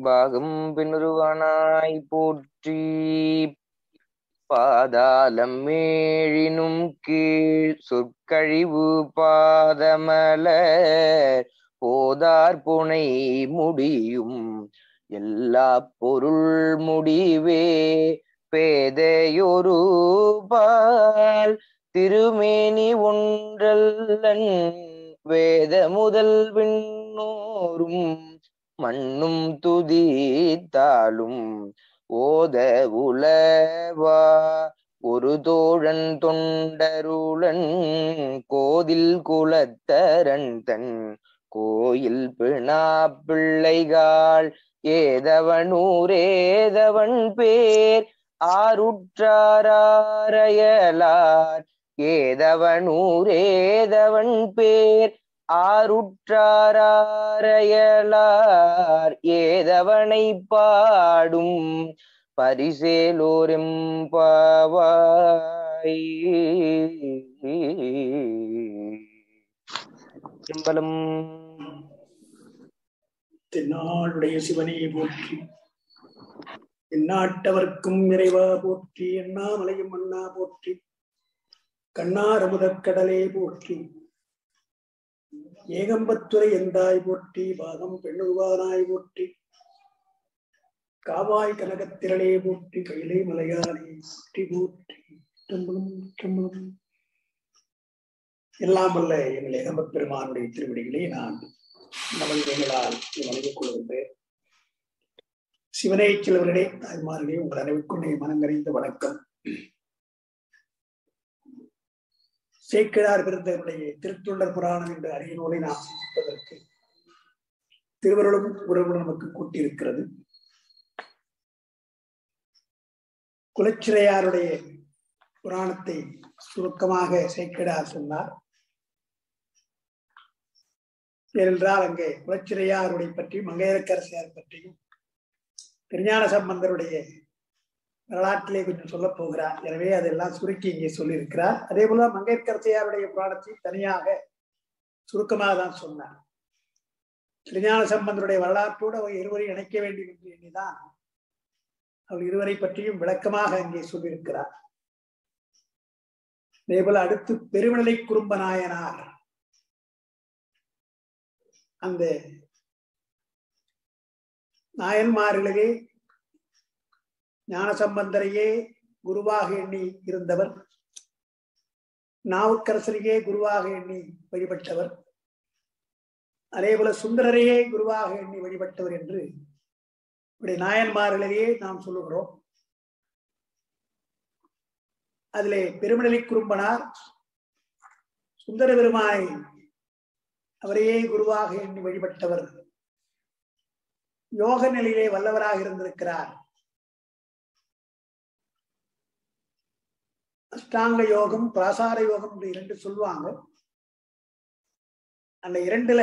பாகம் பின்னுருவானாய் போற்றி பாதாளம் மேழினும் கீழ் சொற்கழிவு பாதமலர் போதார் புனை முடியும் எல்லா பொருள் முடிவே பேதையொரு பால் திருமேனி ஒன்றல்லன் வேத முதல் விண்ணோரும் மண்ணும் துதித்தாலும் ஓத உலவா ஒரு தோழன் தொண்டருளன் கோதில் குலத்தரன் தன் கோயில் பிணா பிள்ளைகாள் ஏதவனூரேதவன் பேர் ஆருற்றாரையலார் ஏதவனூரேதவன் பேர் ஆருற்றாரையலார் ஏதவனை பாடும் பரிசேலோரெம் பாவாய் சிம்பலம் தென்னாளுடைய சிவனையை போற்றி எந்நாட்டவர்க்கும் இறைவா போற்றி எண்ணாமலையும் அண்ணா போற்றி கண்ணாரமுதக் கடலே போற்றி ஏகம்பத்துரை எந்தாய் போற்றி பாகம் பெண்ணுருவானாய் போற்றி காவாய் கனகத்திரளே போற்றி கையிலே மலையானே போற்றி போற்றி டம்பளும் டம்பளும் எல்லாம் வல்ல எங்கள் ஏகம்பத் பெருமானுடைய திருவடிகளே நான் நமது வணங்கிக் கொள்கின்றேன் சிவனை செல்வர்களே தாய்மார்களே உங்கள் அனைவருக்கும் என் மனம் நிறைந்த வணக்கம் சேக்கிழார் பிறந்தவருடைய திருத்தொண்டர் புராணம் என்ற அரிய நூலை நாம் சிந்திப்பதற்கு திருவருளும் உறவு நமக்கு கூட்டியிருக்கிறது குலச்சிறையாருடைய புராணத்தை சுருக்கமாக சேக்கிழார் சொன்னார் ஏனென்றால் அங்கே குலச்சிறையாருடைய பற்றியும் மங்கையரக்கரசியார் பற்றியும் திருஞான சம்பந்தருடைய வரலாற்றிலே கொஞ்சம் சொல்ல போகிறார் எனவே அதெல்லாம் சுருக்கி இங்கே சொல்லியிருக்கிறார் அதே போல மங்கையர்கரசியாருடைய புராணத்தையும் தனியாக சுருக்கமாக தான் சொன்னார் திருஞான சம்பந்தருடைய வரலாற்றோடு அவர் இருவரை இணைக்க வேண்டும் என்று எண்ணிதான் அவர் இருவரை பற்றியும் விளக்கமாக அங்கே சொல்லியிருக்கிறார் அதேபோல அடுத்து பெருவிழலை குறும்ப நாயனார் அந்த நாயன்மார்களிலே ஞானசம்பந்தரையே குருவாக எண்ணி இருந்தவர் நாவுக்கரசரையே குருவாக எண்ணி வழிபட்டவர் அதேபோல சுந்தரரையே குருவாக எண்ணி வழிபட்டவர் என்று இப்படி நாயன்மார்களிலேயே நாம் சொல்லுகிறோம் அதிலே பெருமிடலை குறும்பனார் சுந்தர பெருமானை அவரையே குருவாக எண்ணி வழிபட்டவர் யோக நிலையிலே வல்லவராக இருந்திருக்கிறார் அஷ்டாங்க யோகம் பிராசார யோகம் என்று இரண்டு சொல்லுவாங்க அந்த இரண்டுல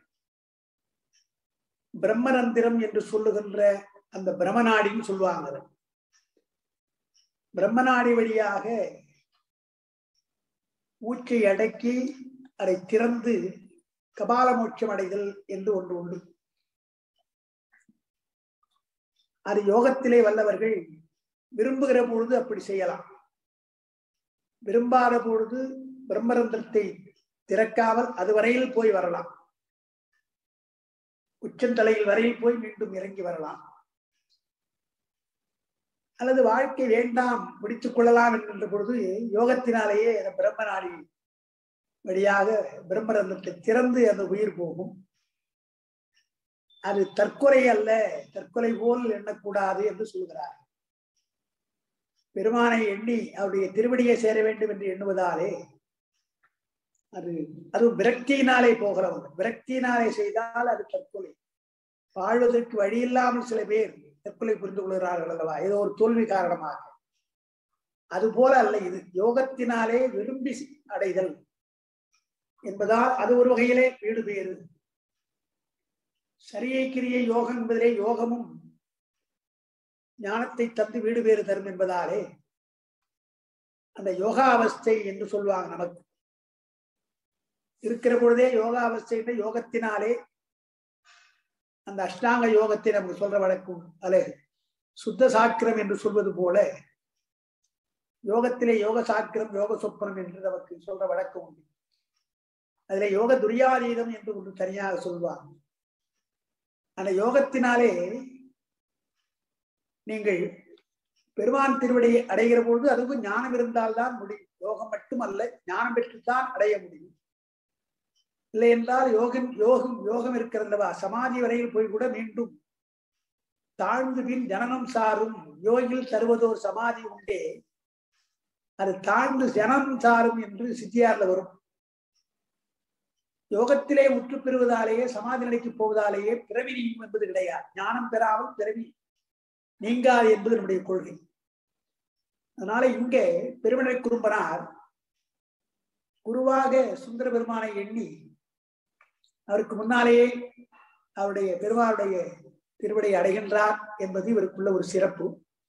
பிரம்மரந்திரம் என்று சொல்லுகின்ற அந்த பிரம்மநாடின்னு சொல்லுவாங்க பிரம்மநாடி வழியாக ஊச்சை அடக்கி அதை திறந்து கபால மோட்சம் அடைதல் என்று ஒன்று உண்டு அது யோகத்திலே வல்லவர்கள் விரும்புகிற பொழுது அப்படி செய்யலாம் விரும்பாத பொழுது பிரம்மரந்திரத்தை திறக்காமல் அது வரையில் போய் வரலாம் உச்சந்தலையில் வரையில் போய் மீண்டும் இறங்கி வரலாம் அல்லது வாழ்க்கை வேண்டாம் முடித்துக் கொள்ளலாம் என்கின்ற பொழுது யோகத்தினாலேயே அந்த பிரம்ம நாடி வழியாக பிரம்மரந்தத்தை திறந்து அந்த உயிர் போகும் அது தற்கொலை அல்ல தற்கொலை போல் எண்ணக்கூடாது என்று சொல்கிறார் பெருமானை எண்ணி அவருடைய திருவடியை சேர வேண்டும் என்று எண்ணுவதாலே அது அது விரக்தியினாலே போகிறவங்க விரக்தியினாலே செய்தால் அது தற்கொலை வாழ்வதற்கு வழி இல்லாமல் சில பேர் தற்கொலை புரிந்து கொள்கிறார்கள் அல்லவா ஏதோ ஒரு தோல்வி காரணமாக அது போல அல்ல இது யோகத்தினாலே விரும்பி அடைதல் என்பதால் அது ஒரு வகையிலே வீடு பேறு சரியை கிரியை யோகம் என்பதிலே யோகமும் ஞானத்தை தந்து வீடு பேறு தரும் என்பதாலே அந்த யோகா அவஸ்தை என்று சொல்லுவாங்க நமக்கு இருக்கிற பொழுதே யோகா அவஸ்தை யோகத்தினாலே அந்த அஷ்டாங்க யோகத்தை நமக்கு சொல்ற வழக்கும் அழகு சுத்த சாக்கிரம் என்று சொல்வது போல யோகத்திலே யோக சாக்கிரம் யோக சொப்பனம் என்று நமக்கு சொல்ற வழக்கம் உண்டு அதுல யோக துரியாதீதம் என்று ஒன்று தனியாக சொல்வார் அந்த யோகத்தினாலே நீங்கள் பெருமான் திருவடியை அடைகிற பொழுது அதுவும் ஞானம் இருந்தால்தான் முடியும் யோகம் மட்டுமல்ல ஞானம் பெற்றுத்தான் அடைய முடியும் இல்லை என்றால் யோகம் யோகம் யோகம் இருக்கிறதுலவா சமாதி வரையில் போய் கூட மீண்டும் தாழ்ந்து பின் ஜனனம் சாரும் யோகில் தருவதோர் சமாதி உண்டே அது தாழ்ந்து ஜனம் சாரும் என்று சித்தியார்ல வரும் யோகத்திலே முற்று பெறுவதாலேயே சமாதி நிலைக்கு போவதாலேயே பிறவி நீங்கும் என்பது கிடையாது ஞானம் பெறாமல் பிறவி நீங்காது என்பது நம்முடைய கொள்கை அதனால இங்கே பெருமனை குறும்பனார் குருவாக சுந்தர பெருமானை எண்ணி அவருக்கு முன்னாலேயே அவருடைய பெருமாளுடைய திருவடை அடைகின்றார் என்பது இவருக்குள்ள ஒரு சிறப்பு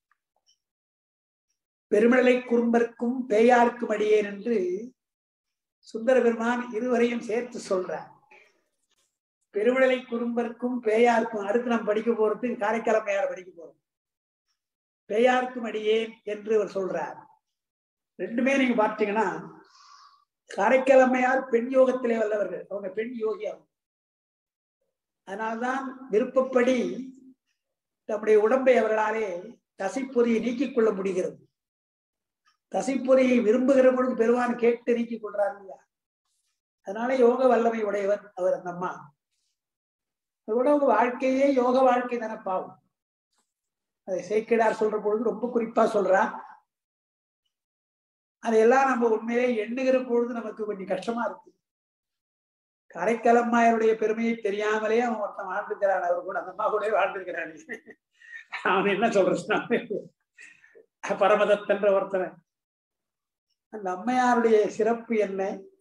பெருமலை குறும்பர்க்கும் பேயார்க்கும் அடியேன் என்று சுந்தர பெருமான் இருவரையும் சேர்த்து சொல்றார் பெருமலை குறும்பர்க்கும் பேயார்க்கும் அடுத்து நாம் படிக்க போறது காரைக்காலம் பேயார் படிக்க போறோம் பேயார்க்கும் அடியேன் என்று அவர் சொல்றார் ரெண்டுமே நீங்க பார்த்தீங்கன்னா காரைக்கிழமையார் பெண் யோகத்திலே வல்லவர்கள் அவங்க பெண் யோகி அவங்க அதனால்தான் விருப்பப்படி தம்முடைய உடம்பை அவர்களாலே தசைப்பொறியை நீக்கிக் கொள்ள முடிகிறது தசைப்பொறியை விரும்புகிற பொழுது பெருமான் கேட்டு நீக்கிக் கொள்றார் இல்லையா அதனால யோக வல்லமை உடையவர் அவர் அந்த அம்மா அதோட உங்க வாழ்க்கையே யோக வாழ்க்கை தானே பாவம் அதை சேக்கிடார் சொல்ற பொழுது ரொம்ப குறிப்பா சொல்றார் அதையெல்லாம் நம்ம உண்மையிலே எண்ணுகிற பொழுது நமக்கு கொஞ்சம் கஷ்டமா இருக்கு காரைக்காலம்மாயருடைய பெருமையை தெரியாமலே அவன் ஒருத்தன் வாழ்ந்துக்கிறான் அவர் கூட அந்த அம்மா கூட வாழ்ந்துருக்கிறான் அவன் என்ன சொல்றான் பரமதத்தன்ற ஒருத்தவன் அந்த அம்மையாருடைய சிறப்பு என்ன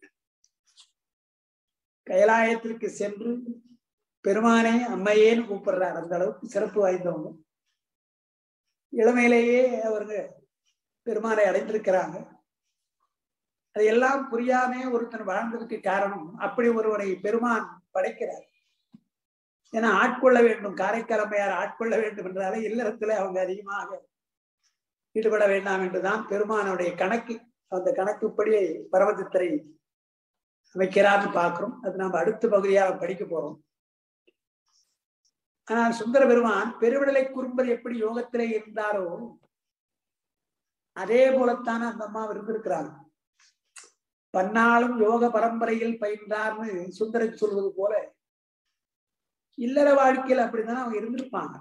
கைலாயத்திற்கு சென்று பெருமானே அம்மையேன்னு கூப்பிடுறார் அந்த அளவுக்கு சிறப்பு வாய்ந்தவங்க இளமையிலேயே அவருங்க பெருமானை அடைந்திருக்கிறாங்க அதையெல்லாம் புரியாம ஒருத்தன் வாழ்ந்ததுக்கு காரணம் அப்படி ஒருவனை பெருமான் படைக்கிறார் ஏன்னா ஆட்கொள்ள வேண்டும் காரைக்கிழமையார் ஆட்கொள்ள வேண்டும் என்றாலே இல்லறத்துல அவங்க அதிகமாக ஈடுபட வேண்டாம் என்றுதான் பெருமானுடைய கணக்கு அந்த கணக்குப்படி பரமத்தித்தரை அமைக்கிறார்னு பார்க்கிறோம் அது நாம் அடுத்த பகுதியாக படிக்க போறோம் ஆனால் சுந்தர பெருமான் பெருவிடலை குறும்பர் எப்படி யோகத்திலே இருந்தாரோ அதே போலத்தான் அந்த அம்மா இருந்திருக்கிறாங்க பன்னாலும் யோக பரம்பரையில் பயின்றார்னு சுந்தரன் சொல்வது போல இல்லற வாழ்க்கையில் அப்படித்தானே அவங்க இருந்திருப்பாங்க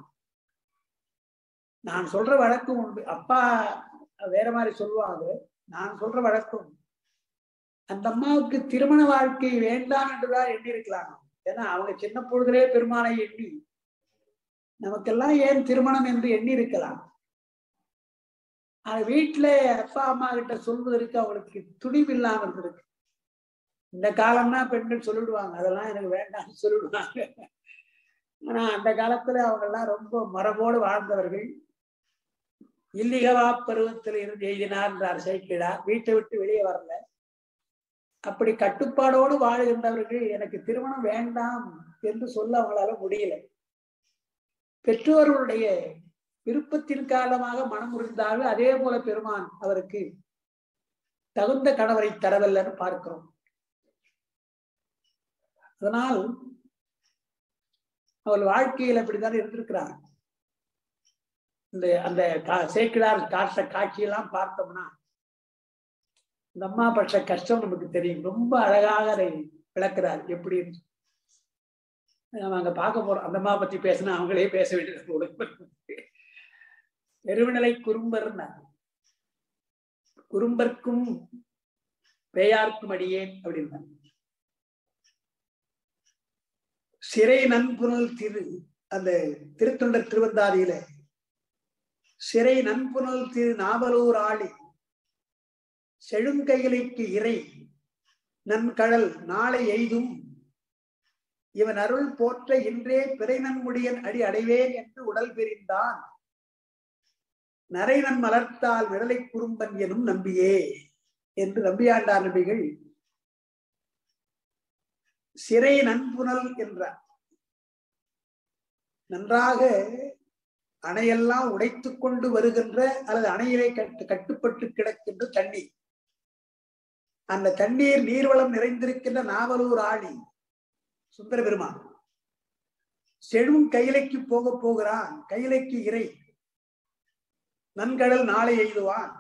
நான் சொல்ற வழக்கம் உண்டு அப்பா வேற மாதிரி சொல்லுவாங்க நான் சொல்ற வழக்கம் அந்த அம்மாவுக்கு திருமண வாழ்க்கை வேண்டாம் என்றுதான் எண்ணி இருக்கலாம் ஏன்னா அவங்க சின்ன பொழுதிலே பெருமானை எண்ணி நமக்கெல்லாம் ஏன் திருமணம் என்று எண்ணி இருக்கலாம் ஆனா வீட்டுல அப்பா அம்மா கிட்ட சொல்வதற்கு அவங்களுக்கு துணிவு இல்லாம இருந்திருக்கு இந்த காலம்னா பெண்கள் சொல்லிடுவாங்க அதெல்லாம் எனக்கு வேண்டாம்னு சொல்லிடுவாங்க ஆனா அந்த காலத்துல அவங்க எல்லாம் ரொம்ப மரபோடு வாழ்ந்தவர்கள் இல்லிகவா பருவத்தில் இருந்து எழுதினார் என்றார் சைக்கிழார் வீட்டை விட்டு வெளியே வரல அப்படி கட்டுப்பாடோடு வாழ்கின்றவர்கள் எனக்கு திருமணம் வேண்டாம் என்று சொல்ல அவங்களால முடியல பெற்றோர்களுடைய விருப்பத்தின் காரணமாக மனம் முறிந்தாலும் அதே போல பெருமான் அவருக்கு தகுந்த கணவரை தரவில்லைன்னு பார்க்கிறோம் அதனால் அவள் வாழ்க்கையில் அப்படித்தான் இருந்திருக்கிறார் இந்த அந்த சேக்கிழார் காட்ட காட்சியெல்லாம் பார்த்தோம்னா இந்த அம்மா பட்ச கஷ்டம் நமக்கு தெரியும் ரொம்ப அழகாக அதை விளக்குறார் எப்படி நம்ம அங்க பார்க்க போறோம் அந்த அம்மா பத்தி பேசினா அவங்களே பேச வேண்டியது பெருவினலை குறும்பர் குறும்பர்க்கும் பேயார்க்கும் அடியேன் அப்படின்னா சிறை நன்புணல் திரு அந்த திருத்தொண்டர் திருவந்தாதியில சிறை நன்புணல் திரு நாவலூர் ஆளி செழுங்கையிலைக்கு இறை நன்கழல் நாளை எய்தும் இவன் அருள் போற்ற இன்றே பிறை நன்முடியன் அடி அடைவேன் என்று உடல் பிரிந்தான் நரைநன் மலர்த்தால் விரலை குறும்பன் எனும் நம்பியே என்று நம்பியாண்டார் நபிகள் சிறை நன்புணல் என்றார் நன்றாக அணையெல்லாம் உடைத்துக் கொண்டு வருகின்ற அல்லது அணையிலே கட்டு கட்டுப்பட்டு கிடக்கின்ற தண்ணீர் அந்த தண்ணீர் நீர்வளம் நிறைந்திருக்கின்ற நாவலூர் ஆணி சுந்தர பெருமான் செழும் கையிலைக்கு போக போகிறான் கையிலைக்கு இறை நன்கடல் நாளை எய்துவான்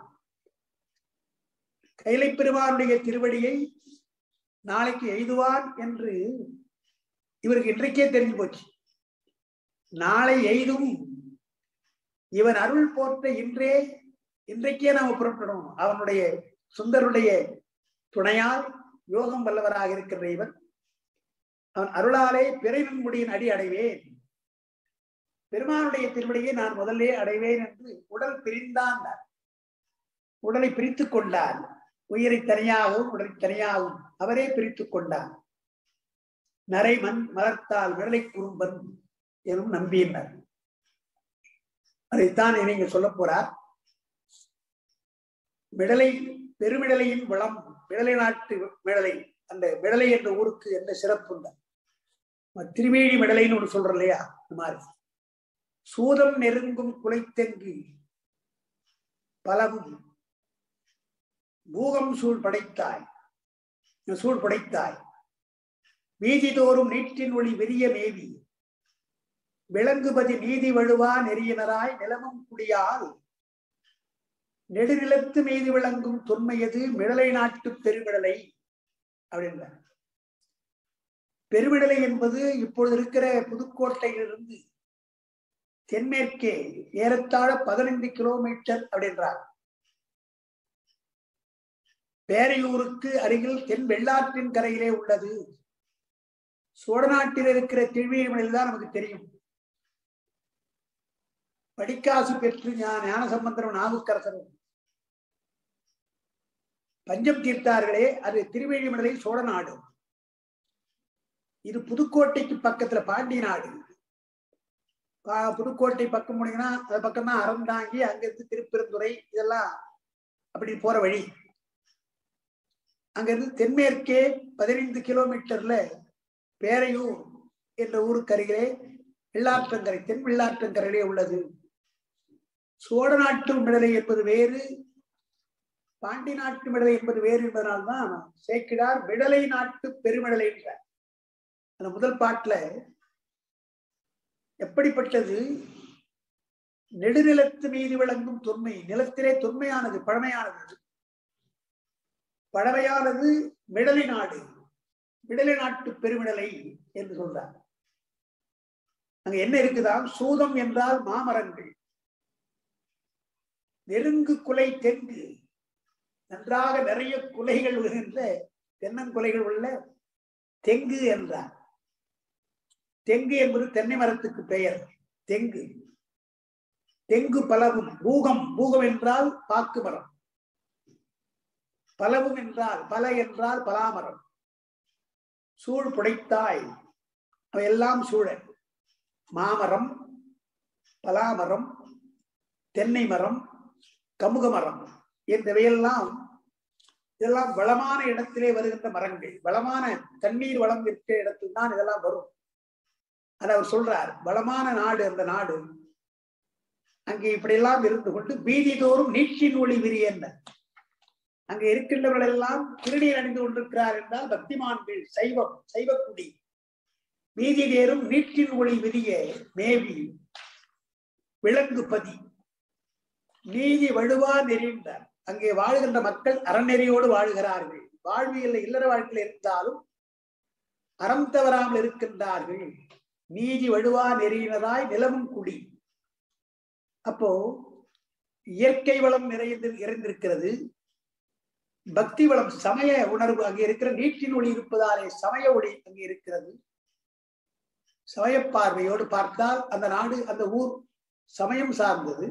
கைலை பெருமானுடைய திருவடியை நாளைக்கு எய்துவான் என்று இவருக்கு இன்றைக்கே தெரிஞ்சு போச்சு நாளை எய்தும் இவன் அருள் போற்ற இன்றே இன்றைக்கே நாம புறப்படணும் அவனுடைய சுந்தருடைய துணையால் யோகம் வல்லவராக இருக்கின்ற இவன் அவன் அருளாலே பிறைவன் முடியின் அடி அடைவேன் பெருமானுடைய திருவடியை நான் முதல்லே அடைவேன் என்று உடல் பிரிந்தான் உடலை பிரித்துக் கொண்டார் உயிரை தனியாகவும் உடலை தனியாகவும் அவரே பிரித்துக் கொண்டார் நரை மண் மலர்த்தால் விரலை குறும்பன் எனும் நம்பியினர் அதைத்தான் நீங்க சொல்ல போறார் விடலை பெருமிடலையின் வளம் விடலை நாட்டு விடலை அந்த விடலை என்ற ஊருக்கு என்ன சிறப்பு திருவேணி விடலைன்னு ஒண்ணு சொல்றோம் இல்லையா இந்த மாதிரி சூதம் நெருங்கும் குலைத்தெங்கு பலவும் பூகம் சூழ் படைத்தாய் சூழ் படைத்தாய் வீதி தோறும் நீட்டின் ஒளி வெறிய மேவி விளங்குபதி நீதி வழுவா நெறியினராய் நிலமும் குடியால் நெடுநிலத்து மீது விளங்கும் தொன்மையது மிடலை நாட்டு பெருமிடலை அப்படின்ற பெருமிடலை என்பது இப்பொழுது இருக்கிற புதுக்கோட்டையிலிருந்து தென்மேற்கே ஏறத்தாழ பதினைந்து கிலோமீட்டர் அப்படின்றார் பேரையூருக்கு அருகில் தென் வெள்ளாற்றின் கரையிலே உள்ளது சோழ நாட்டில் இருக்கிற திருவிழிமலையில் தான் நமக்கு தெரியும் படிக்காசு பெற்று ஞான ஞான சம்பந்தரும் நாவுக்கரசரும் பஞ்சம் தீர்த்தார்களே அது திருவேழிமலை சோழ நாடு இது புதுக்கோட்டைக்கு பக்கத்துல பாண்டி நாடு புதுக்கோட்டை பக்கம் போனீங்கன்னா அது பக்கம் தான் அறந்தாங்கி அங்கிருந்து திருப்பெருந்துறை இதெல்லாம் அப்படி போற வழி அங்கிருந்து தென்மேற்கே பதினைந்து கிலோமீட்டர்ல பேரையூர் என்ற ஊருக்கு அருகிலே வெள்ளாற்றங்கரை தென் வெள்ளாற்றங்கரையிலே உள்ளது சோழ நாட்டு மிடலை என்பது வேறு பாண்டி நாட்டு மிடலை என்பது வேறு என்பதனால்தான் சேக்கிடார் மிடலை நாட்டு பெருமிடலை என்றார் அந்த முதல் பாட்டுல எப்படிப்பட்டது நெடுநிலத்து மீது விளங்கும் தொன்மை நிலத்திலே தொன்மையானது பழமையானது பழமையானது மிடலை நாடு விடலை நாட்டு பெருமிடலை என்று சொல்றார் அங்க என்ன இருக்குதான் சூதம் என்றால் மாமரங்கள் நெருங்கு குலை தெங்கு நன்றாக நிறைய குலைகள் விழுகின்ற தென்னங்குலைகள் உள்ள தெங்கு என்றார் தெங்கு என்பது தென்னை மரத்துக்கு பெயர் தெங்கு தெங்கு பலவும் பூகம் பூகம் என்றால் பாக்கு மரம் பலவும் என்றால் பல என்றால் பலாமரம் சூழ் புடைத்தாய் அவையெல்லாம் சூழல் மாமரம் பலாமரம் தென்னை மரம் கமுக மரம் என்றவையெல்லாம் இதெல்லாம் வளமான இடத்திலே வருகின்ற மரங்கள் வளமான தண்ணீர் வளம் இருக்கிற இடத்தில் தான் இதெல்லாம் வரும் அது அவர் சொல்றார் வளமான நாடு அந்த நாடு அங்கே இப்படியெல்லாம் இருந்து கொண்டு வீதி தோறும் நீட்சின் ஒளி விரியன்ன அங்க இருக்கின்றவர்கள் எல்லாம் திருநீர் அணிந்து கொண்டிருக்கிறார் என்றால் பக்திமான்கள் சைவம் சைவக்குடி வீதி தேரும் நீட்டின் ஒளி விரிய மேவி விலங்கு பதி நீதி வழுவா நெறிந்தார் அங்கே வாழுகின்ற மக்கள் அறநெறியோடு வாழுகிறார்கள் வாழ்வியல் இல்லற வாழ்க்கையில் இருந்தாலும் அறம் தவறாமல் இருக்கின்றார்கள் நீதி வழுவா நெறியினராய் நிலவும் குடி அப்போ இயற்கை வளம் நிறைந்து நிறைந்திருக்கிறது பக்தி வளம் சமய உணர்வு அங்கே இருக்கிற நீட்டின் ஒளி இருப்பதாலே சமய ஒளி அங்கே இருக்கிறது சமய பார்வையோடு பார்த்தால் அந்த நாடு அந்த ஊர் சமயம் சார்ந்தது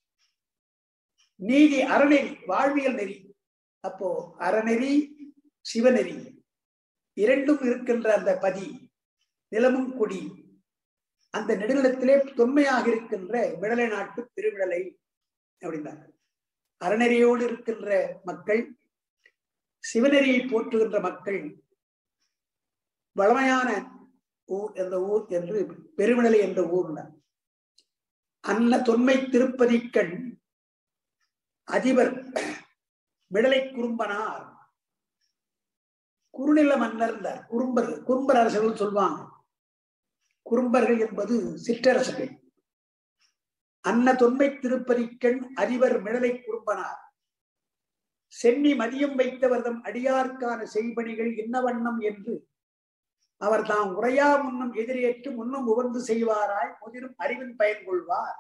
நீதி அறநெறி வாழ்வியல் நெறி அப்போ அறநெறி சிவநெறி இரண்டும் இருக்கின்ற அந்த பதி நிலமும் குடி அந்த நெடுநிலத்திலே தொன்மையாக இருக்கின்ற விடலை நாட்டு திருவிடலை அப்படின்னாங்க அறநெறியோடு இருக்கின்ற மக்கள் சிவநெறியை போற்றுகின்ற மக்கள் வளமையான ஊர் என்ற ஊர் என்று பெருமிழலை என்ற ஊர்ல அன்ன தொன்மை திருப்பதிக்கண் அதிபர் மிடலை குறும்பனார் குறுநில மன்னர் குறும்பர் குறும்பர் அரசர்கள் சொல்லுவாங்க குறும்பர்கள் என்பது சிற்றரசர்கள் அன்ன தொன்மை திருப்பதிக்கண் அதிபர் மிடலை குறும்பனார் சென்னி மதியம் வைத்தவர்தம் அடியார்க்கான செய்பணிகள் என்ன வண்ணம் என்று அவர் தாம் உரையா முன்னும் எதிரேற்று முன்னும் உவந்து செய்வாராய் முதிரும் அறிவின் பயன் கொள்வார்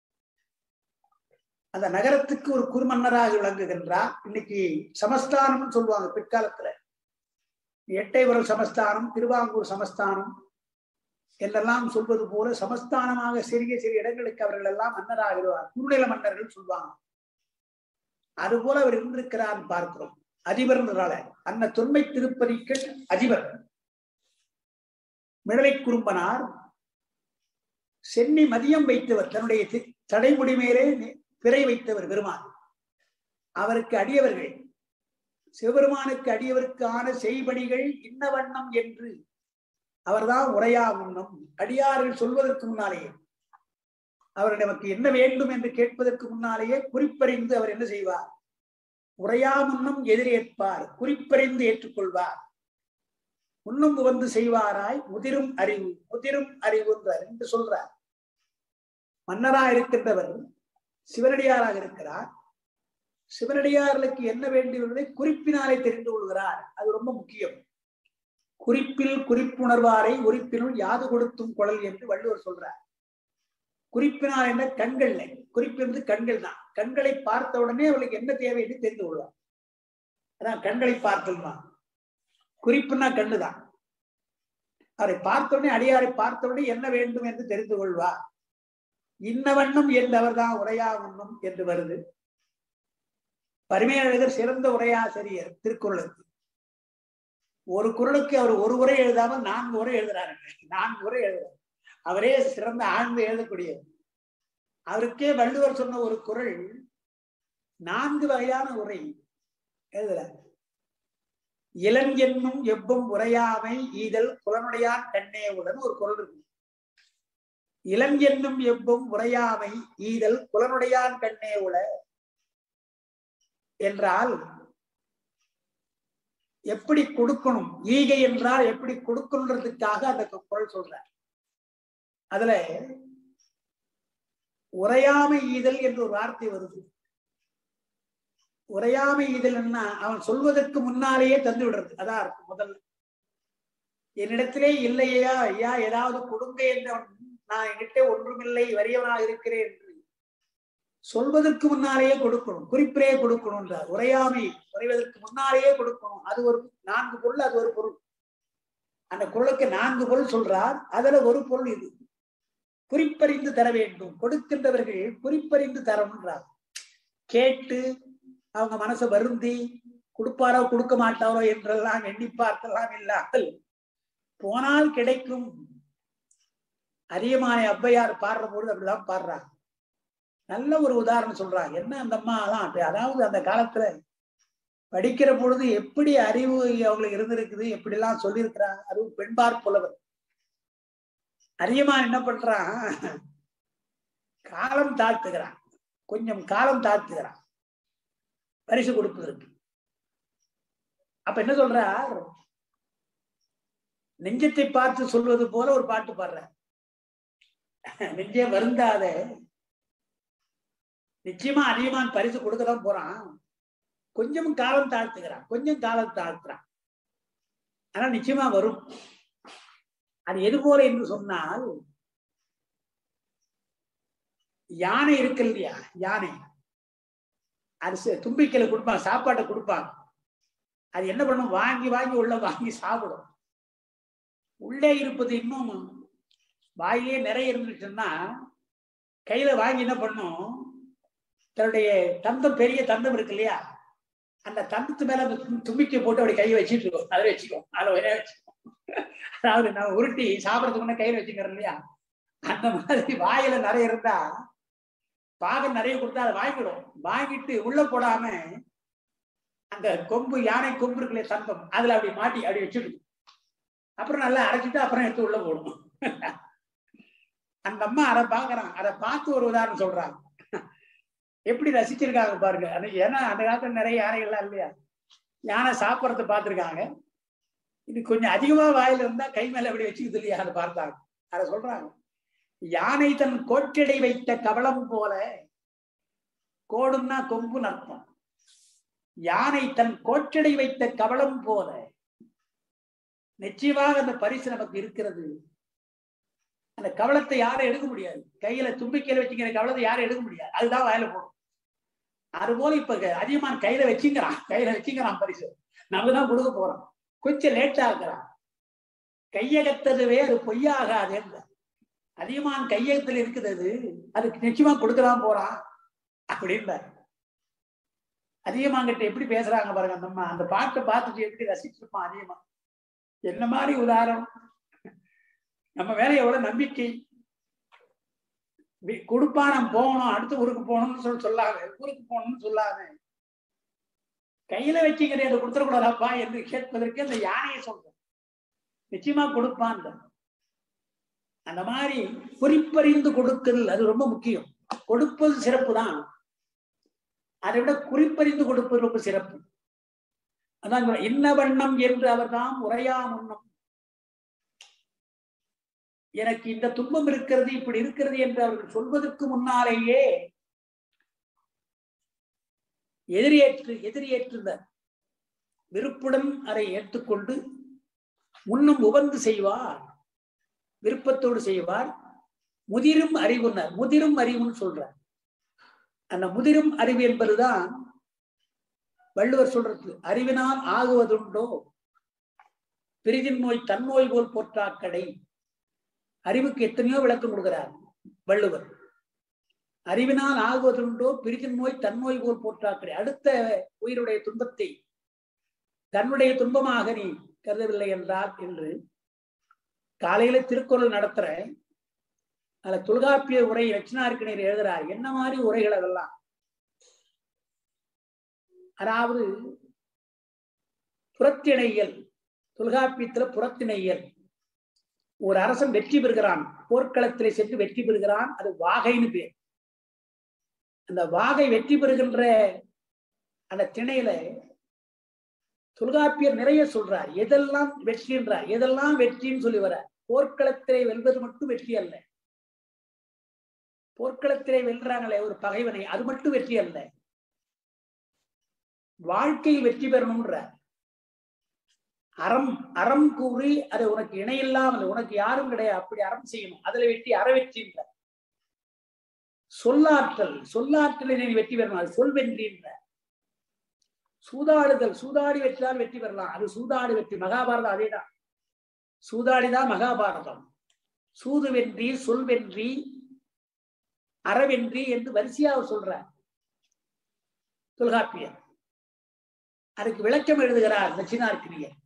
அந்த நகரத்துக்கு ஒரு குறுமன்னராக விளங்குகின்றார் இன்னைக்கு சமஸ்தானம்னு சொல்லுவாங்க பிற்காலத்துல எட்டைவரல் சமஸ்தானம் திருவாங்கூர் சமஸ்தானம் என்றெல்லாம் சொல்வது போல சமஸ்தானமாக சிறிய சிறிய இடங்களுக்கு அவர்கள் எல்லாம் மன்னராகிறார் குறுநில மன்னர்கள் சொல்லுவாங்க அதுபோல அவர் இருந்திருக்கிறார் பார்க்கிறோம் அதிபர்ன்றதால அந்த தொன்மை திருப்பதிக்கு அதிபர் மிடலை குறும்பனார் சென்னி மதியம் வைத்தவர் தன்னுடைய தடைமுடி மேலே பிறை வைத்தவர் பெருமான் அவருக்கு அடியவர்கள் சிவபெருமானுக்கு அடியவருக்கான செய்பணிகள் இன்ன வண்ணம் என்று அவர்தான் உரையா முன்னம் அடியார்கள் சொல்வதற்கு முன்னாலேயே அவர் நமக்கு என்ன வேண்டும் என்று கேட்பதற்கு முன்னாலேயே குறிப்பறிந்து அவர் என்ன செய்வார் உரையா முன்னம் எதிரேற்பார் குறிப்பறிந்து ஏற்றுக்கொள்வார் முன்னும் வந்து செய்வாராய் முதிரும் அறிவு முதிரும் அறிவுன்றார் என்று சொல்றார் மன்னரா இருக்கின்றவர் சிவனடியாராக இருக்கிறார் சிவனடியார்களுக்கு என்ன வேண்டியதை குறிப்பினாலே தெரிந்து கொள்கிறார் அது ரொம்ப முக்கியம் குறிப்பில் குறிப்புணர்வாரை உறுப்பினுள் யாது கொடுத்தும் குழல் என்று வள்ளுவர் சொல்றார் குறிப்பினால் என்ன கண்கள்ல குறிப்பிருந்து கண்கள் தான் கண்களை பார்த்த உடனே அவளுக்கு என்ன தேவை என்று தெரிந்து கொள்வார் அதான் கண்களை பார்த்தல்மா குறிப்புனா கண்ணுதான் அவரை பார்த்தவுடனே அடியாரை பார்த்தவுடனே என்ன வேண்டும் என்று தெரிந்து கொள்வார் இன்ன வண்ணம் என்று அவர்தான் உரையா வண்ணம் என்று வருது பரிமையாளர் சிறந்த உரையாசிரியர் திருக்குறளுக்கு ஒரு குரலுக்கு அவர் ஒரு உரை எழுதாமல் நான்கு உரை எழுதுறாரு நான்கு உரை எழுதுறாரு அவரே சிறந்த ஆழ்ந்து எழுதக்கூடியவர் அவருக்கே வள்ளுவர் சொன்ன ஒரு குரல் நான்கு வகையான உரை எழுதுறார் இளம் என்னும் எவ்வும் உரையாமை ஈதல் புலனுடையான் கண்ணே உடன் ஒரு குரல் இருக்கு இளம் என்னும் எவ்வும் உரையாமை ஈதல் புலனுடையான் கண்ணே உள என்றால் எப்படி கொடுக்கணும் ஈகை என்றால் எப்படி கொடுக்கணுன்றதுக்காக அந்த குரல் சொல்றார் அதுல உரையாமை ஈதல் என்று ஒரு வார்த்தை வருது உரையாமை ஈதல்னா அவன் சொல்வதற்கு முன்னாலேயே தந்து விடுறது அதான் இருக்கு முதல்ல என்னிடத்திலே இல்லையா ஐயா ஏதாவது கொடுங்க என்றவன் நான் என்கிட்ட ஒன்றுமில்லை வறியவனாக இருக்கிறேன் என்று சொல்வதற்கு முன்னாலேயே கொடுக்கணும் குறிப்பிலே கொடுக்கணும்ன்றார் உரையாமை உரைவதற்கு முன்னாலேயே கொடுக்கணும் அது ஒரு நான்கு பொருள் அது ஒரு பொருள் அந்த குரலுக்கு நான்கு பொருள் சொல்றார் அதுல ஒரு பொருள் இது குறிப்பறிந்து தர வேண்டும் கொடுக்கின்றவர்கள் குறிப்பறிந்து தரணுன்றார் கேட்டு அவங்க மனசை வருந்தி கொடுப்பாரோ கொடுக்க மாட்டாரோ என்றெல்லாம் எண்ணி பார்க்கலாம் இல்லாமல் போனால் கிடைக்கும் அதிகமான ஔவையார் பாடுற பொழுது அப்படிதான் பாடுறாங்க நல்ல ஒரு உதாரணம் சொல்றாங்க என்ன அந்த அம்மா தான் அதாவது அந்த காலத்துல படிக்கிற பொழுது எப்படி அறிவு அவங்களுக்கு இருந்திருக்குது எப்படி எல்லாம் சொல்லியிருக்கிறாங்க அதுவும் பெண்பார் புலவர் அதிகமா என்ன பண்றான் காலம் தாழ்த்துகிறான் கொஞ்சம் காலம் தாழ்த்துகிறான் பரிசு கொடுப்பதற்கு அப்ப என்ன சொல்றார் நெஞ்சத்தை பார்த்து சொல்வது போல ஒரு பாட்டு பாடுற நெஞ்சே வருந்தாத நிச்சயமா அதிகமான பரிசு கொடுக்கதான் போறான் கொஞ்சம் காலம் தாழ்த்துக்கிறான் கொஞ்சம் காலம் தாழ்த்துறான் ஆனா நிச்சயமா வரும் அது எது போல என்று சொன்னால் யானை இருக்கு இல்லையா யானை அது தும்பிக்கையில கொடுப்பாங்க சாப்பாட்டை கொடுப்பாங்க அது என்ன பண்ணும் வாங்கி வாங்கி உள்ள வாங்கி சாப்பிடும் உள்ளே இருப்பது இன்னும் வாயிலே நிறைய இருந்துச்சுன்னா கையில வாங்கி என்ன பண்ணும் தன்னுடைய தந்தம் பெரிய தந்தம் இருக்கு இல்லையா அந்த தந்தத்து மேல அந்த தும்பிக்கை போட்டு அப்படி கையை வச்சுட்டு இருக்கோம் அதை வச்சுக்கோம் அதை ஒரே வச்சுக்கோம் அதாவது நம்ம உருட்டி சாப்பிடறதுக்கு முன்ன கையில வச்சுக்கிறோம் இல்லையா அந்த மாதிரி வாயில நிறைய இருந்தா பாகம் நிறைய கொடுத்தா அதை வாங்கிடும் வாங்கிட்டு உள்ள போடாம அந்த கொம்பு யானை கொம்பு இருக்குல்ல தந்தம் அதுல அப்படி மாட்டி அப்படி வச்சுடுது அப்புறம் நல்லா அரைச்சிட்டு அப்புறம் எடுத்து உள்ள போடும் அந்த அம்மா அதை பாக்குறான் அதை பார்த்து ஒரு உதாரணம் சொல்றாங்க எப்படி ரசிச்சிருக்காங்க பாருங்க அது ஏன்னா அந்த காலத்துல நிறைய யானைகள்லாம் இல்லையா யானை சாப்பிட்றத பார்த்துருக்காங்க இது கொஞ்சம் அதிகமா வாயில இருந்தா கை மேல அப்படி வச்சுக்குது இல்லையா அதை பார்த்தாங்க அதை சொல்றாங்க யானை தன் கோட்டடை வைத்த கவளம் போல கோடுன்னா கொம்புன்னு அர்த்தம் யானை தன் கோட்டடை வைத்த கவளம் போல நிச்சயமாக அந்த பரிசு நமக்கு இருக்கிறது அந்த கவளத்தை யாரும் எடுக்க முடியாது கையில தும்பிக்கையில வச்சுக்கிற கவளத்தை யாரும் எடுக்க முடியாது அதுதான் வாயில போடும் அதுபோல இப்ப அதிகமான கையில வச்சுங்கிறான் கையில வச்சுங்கிறான் பரிசு நம்ம தான் கொடுக்க போறோம் கொஞ்சம் லேட் ஆகுறான் கையகத்ததுவே அது பொய்யாகாது அதிகமான கையகத்துல இருக்குது அது அதுக்கு நிச்சயமா கொடுக்கலாம் போறான் அப்படின்ற அதிகமாங்கிட்ட எப்படி பேசுறாங்க பாருங்க அந்த அம்மா அந்த பாட்டை பார்த்துட்டு எப்படி ரசிச்சிருப்பான் அதிகமா என்ன மாதிரி உதாரணம் நம்ம மேல எவ்வளவு நம்பிக்கை வி- கொடுப்பா நம்ம போகணும் அடுத்த ஊருக்கு போகணும்னு சொல்லி சொல்லாத ஊருக்கு போகணும்னு சொல்லாத கையில வச்சுக்கிறேன் அதை கொடுத்துடக்கூடாதாப்பா என்று கேட்பதற்கு அந்த யானையை சொல்றேன் நிச்சயமா கொடுப்பான் அந்த மாதிரி குறிப்பறிந்து கொடுத்தல் அது ரொம்ப முக்கியம் கொடுப்பது சிறப்பு தான் அதை விட குறிப்பறிந்து கொடுப்பது ரொம்ப சிறப்பு அதான் சொல்றேன், இன்ன வண்ணம் என்று அவர்தாம் உரையா முன்னம் எனக்கு இந்த துன்பம் இருக்கிறது இப்படி இருக்கிறது என்று அவர்கள் சொல்வதற்கு முன்னாலேயே எதிரேற்று எதிரேற்றுனர் விருப்புடன் அதை ஏற்றுக்கொண்டு முன்னும் உவந்து செய்வார் விருப்பத்தோடு செய்வார் முதிரும் அறிவுனர் முதிரும் அறிவுன்னு சொல்றார் அந்த முதிரும் அறிவு என்பதுதான் வள்ளுவர் சொல்றது அறிவினால் ஆகுவதுண்டோ பிரிதின் நோய் தன்னோய் போல் போற்றாக்கடை அறிவுக்கு எத்தனையோ விளக்கம் கொடுக்கிறார் வள்ளுவர் அறிவினால் ஆகுவதுண்டோ பிரிதின் நோய் தன்னோய் போல் போற்றாக்கடை அடுத்த உயிருடைய துன்பத்தை தன்னுடைய துன்பமாக நீ கருதவில்லை என்றார் என்று காலையில திருக்குறள் நடத்துற அதுல தொல்காப்பிய உரை லட்சணார்க்கினர் எழுதுறார் என்ன மாதிரி உரைகள் அதெல்லாம் அதாவது புறத்திணையல் தொல்காப்பியத்துல புறத்திணையல் ஒரு அரசன் வெற்றி பெறுகிறான் போர்க்களத்திலே சென்று வெற்றி பெறுகிறான் அது வாகைன்னு பேர் அந்த வாகை வெற்றி பெறுகின்ற அந்த திணையில தொல்காப்பியர் நிறைய சொல்றார் எதெல்லாம் வெற்றின்றார் எதெல்லாம் வெற்றின்னு சொல்லி வர போர்க்களத்திலே வெல்வது மட்டும் வெற்றி அல்ல போர்க்களத்திலே வெல்றாங்களே ஒரு பகைவனை அது மட்டும் வெற்றி அல்ல வாழ்க்கையில் வெற்றி பெறணும்ன்ற அறம் அறம் கூறி அது உனக்கு இணையில்லாமல் உனக்கு யாரும் கிடையாது அப்படி அறம் செய்யணும் அதுல வெற்றி அற வெற்றின்ற சொல்லாற்றல் சொல்லாற்றலை நீ வெற்றி பெறணும் அது சொல் வென்றின்ற சூதாடுதல் சூதாடி வெற்றால் வெற்றி பெறலாம் அது சூதாடு வெற்றி மகாபாரதம் அதேதான் சூதாடிதான் மகாபாரதம் சூது வென்றி சொல் வென்றி அறவென்றி என்று வரிசையாக சொல்றார் தொல்காப்பியர் அதுக்கு விளக்கம் எழுதுகிறார் தட்சிணார்க்கிரியர்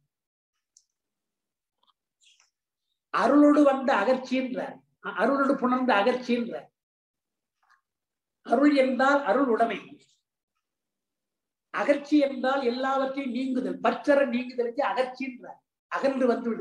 அருளோடு வந்த அகர்ச்சின்றார் அருளோடு புணர்ந்த அகர்ச்சின்றார் அருள் என்றால் அருள் உடைமை அகர்ச்சி என்றால் எல்லாவற்றையும் நீங்குதல் பற்றற நீங்குதலுக்கு அகர்ச்சின்றார் அகன்று வந்துவிடு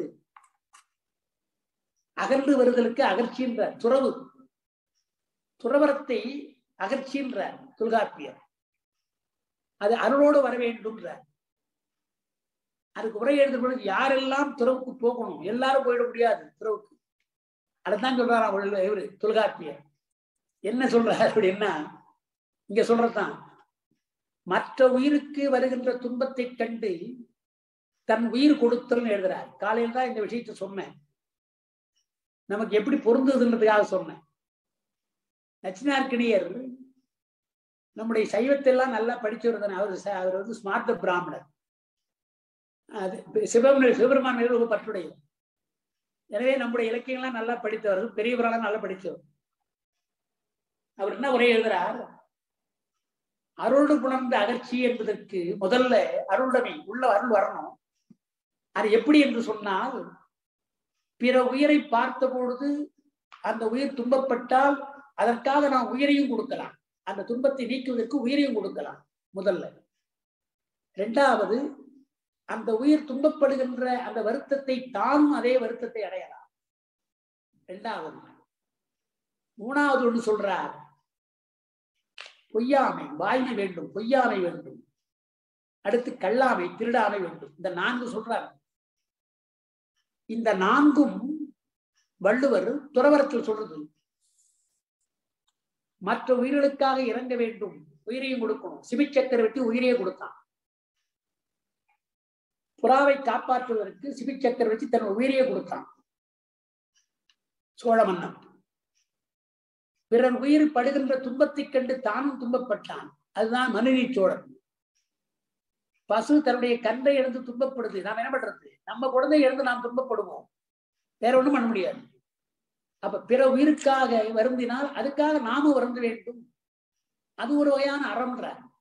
அகன்று வருதலுக்கு அகர்ச்சின்றார் துறவு துறவரத்தை அகர்ச்சின்றார் தொல்காப்பியர் அது அருளோடு வர வேண்டும்ன்றார் அதுக்கு உரை எழுதும் பொழுது யாரெல்லாம் துறவுக்கு போகணும் எல்லாரும் போயிட முடியாது துறவுக்கு அதைத்தான் சொல்றாராம் வள்ளுவர் இவரு தொல்காப்பியர் என்ன சொல்றாரு அப்படின்னா இங்க சொல்றதுதான் மற்ற உயிருக்கு வருகின்ற துன்பத்தை கண்டு தன் உயிர் கொடுத்தல்னு எழுதுறார் காலையில் தான் இந்த விஷயத்தை சொன்னேன் நமக்கு எப்படி பொருந்துதுன்றதுக்காக சொன்னேன் நச்சினார்க்கினியர் நம்முடைய சைவத்தை எல்லாம் நல்லா படிச்சவர் தானே அவர் ச- அவர் வந்து ஸ்மார்த்த பிராமணர் அது சிவம் சிவபெருமான் மீது ரொம்ப பற்றுடையவர் எனவே நம்முடைய இலக்கியங்கள்லாம் நல்லா படித்தவர் பெரியவரெல்லாம் நல்லா படித்தவர் அவர் என்ன உரை எழுதுறார் அருள் புணர்ந்த அகர்ச்சி என்பதற்கு முதல்ல அருளுடைமை உள்ள அருள் வரணும் அது எப்படி என்று சொன்னால் பிற உயிரை பார்த்த பொழுது அந்த உயிர் துன்பப்பட்டால் அதற்காக நாம் உயிரையும் கொடுக்கலாம் அந்த துன்பத்தை நீக்குவதற்கு உயிரையும் கொடுக்கலாம் முதல்ல இரண்டாவது அந்த உயிர் துன்பப்படுகின்ற அந்த வருத்தத்தை தானும் அதே வருத்தத்தை அடையலாம் இரண்டாவது மூணாவது ஒன்று சொல்றார் பொய்யாமை வாய்மை வேண்டும் பொய்யாமை வேண்டும் அடுத்து கல்லாமை திருடாமை வேண்டும் இந்த நான்கு சொல்றார் இந்த நான்கும் வள்ளுவர் துறவரத்தில் சொல்றது மற்ற உயிர்களுக்காக இறங்க வேண்டும் உயிரையும் கொடுக்கணும் சிபிச்சக்கரவர்த்தி உயிரையே கொடுத்தான் புறாவை காப்பாற்றுவதற்கு சிபிச்சக்கரவர்த்தி தன் உயிரையே கொடுத்தான் சோழ மன்னன் பிறன் உயிர் படுகின்ற துன்பத்தைக் கண்டு தானும் துன்பப்பட்டான் அதுதான் மனுநீ சோழன் பசு தன்னுடைய கன்றை இழந்து துன்பப்படுது நாம் என்ன பண்றது நம்ம குழந்தை இழந்து நாம் துன்பப்படுவோம் வேற ஒண்ணும் பண்ண முடியாது அப்ப பிற உயிருக்காக வருந்தினால் அதுக்காக நாமும் வருந்த வேண்டும் அது ஒரு வகையான அறம்ன்ற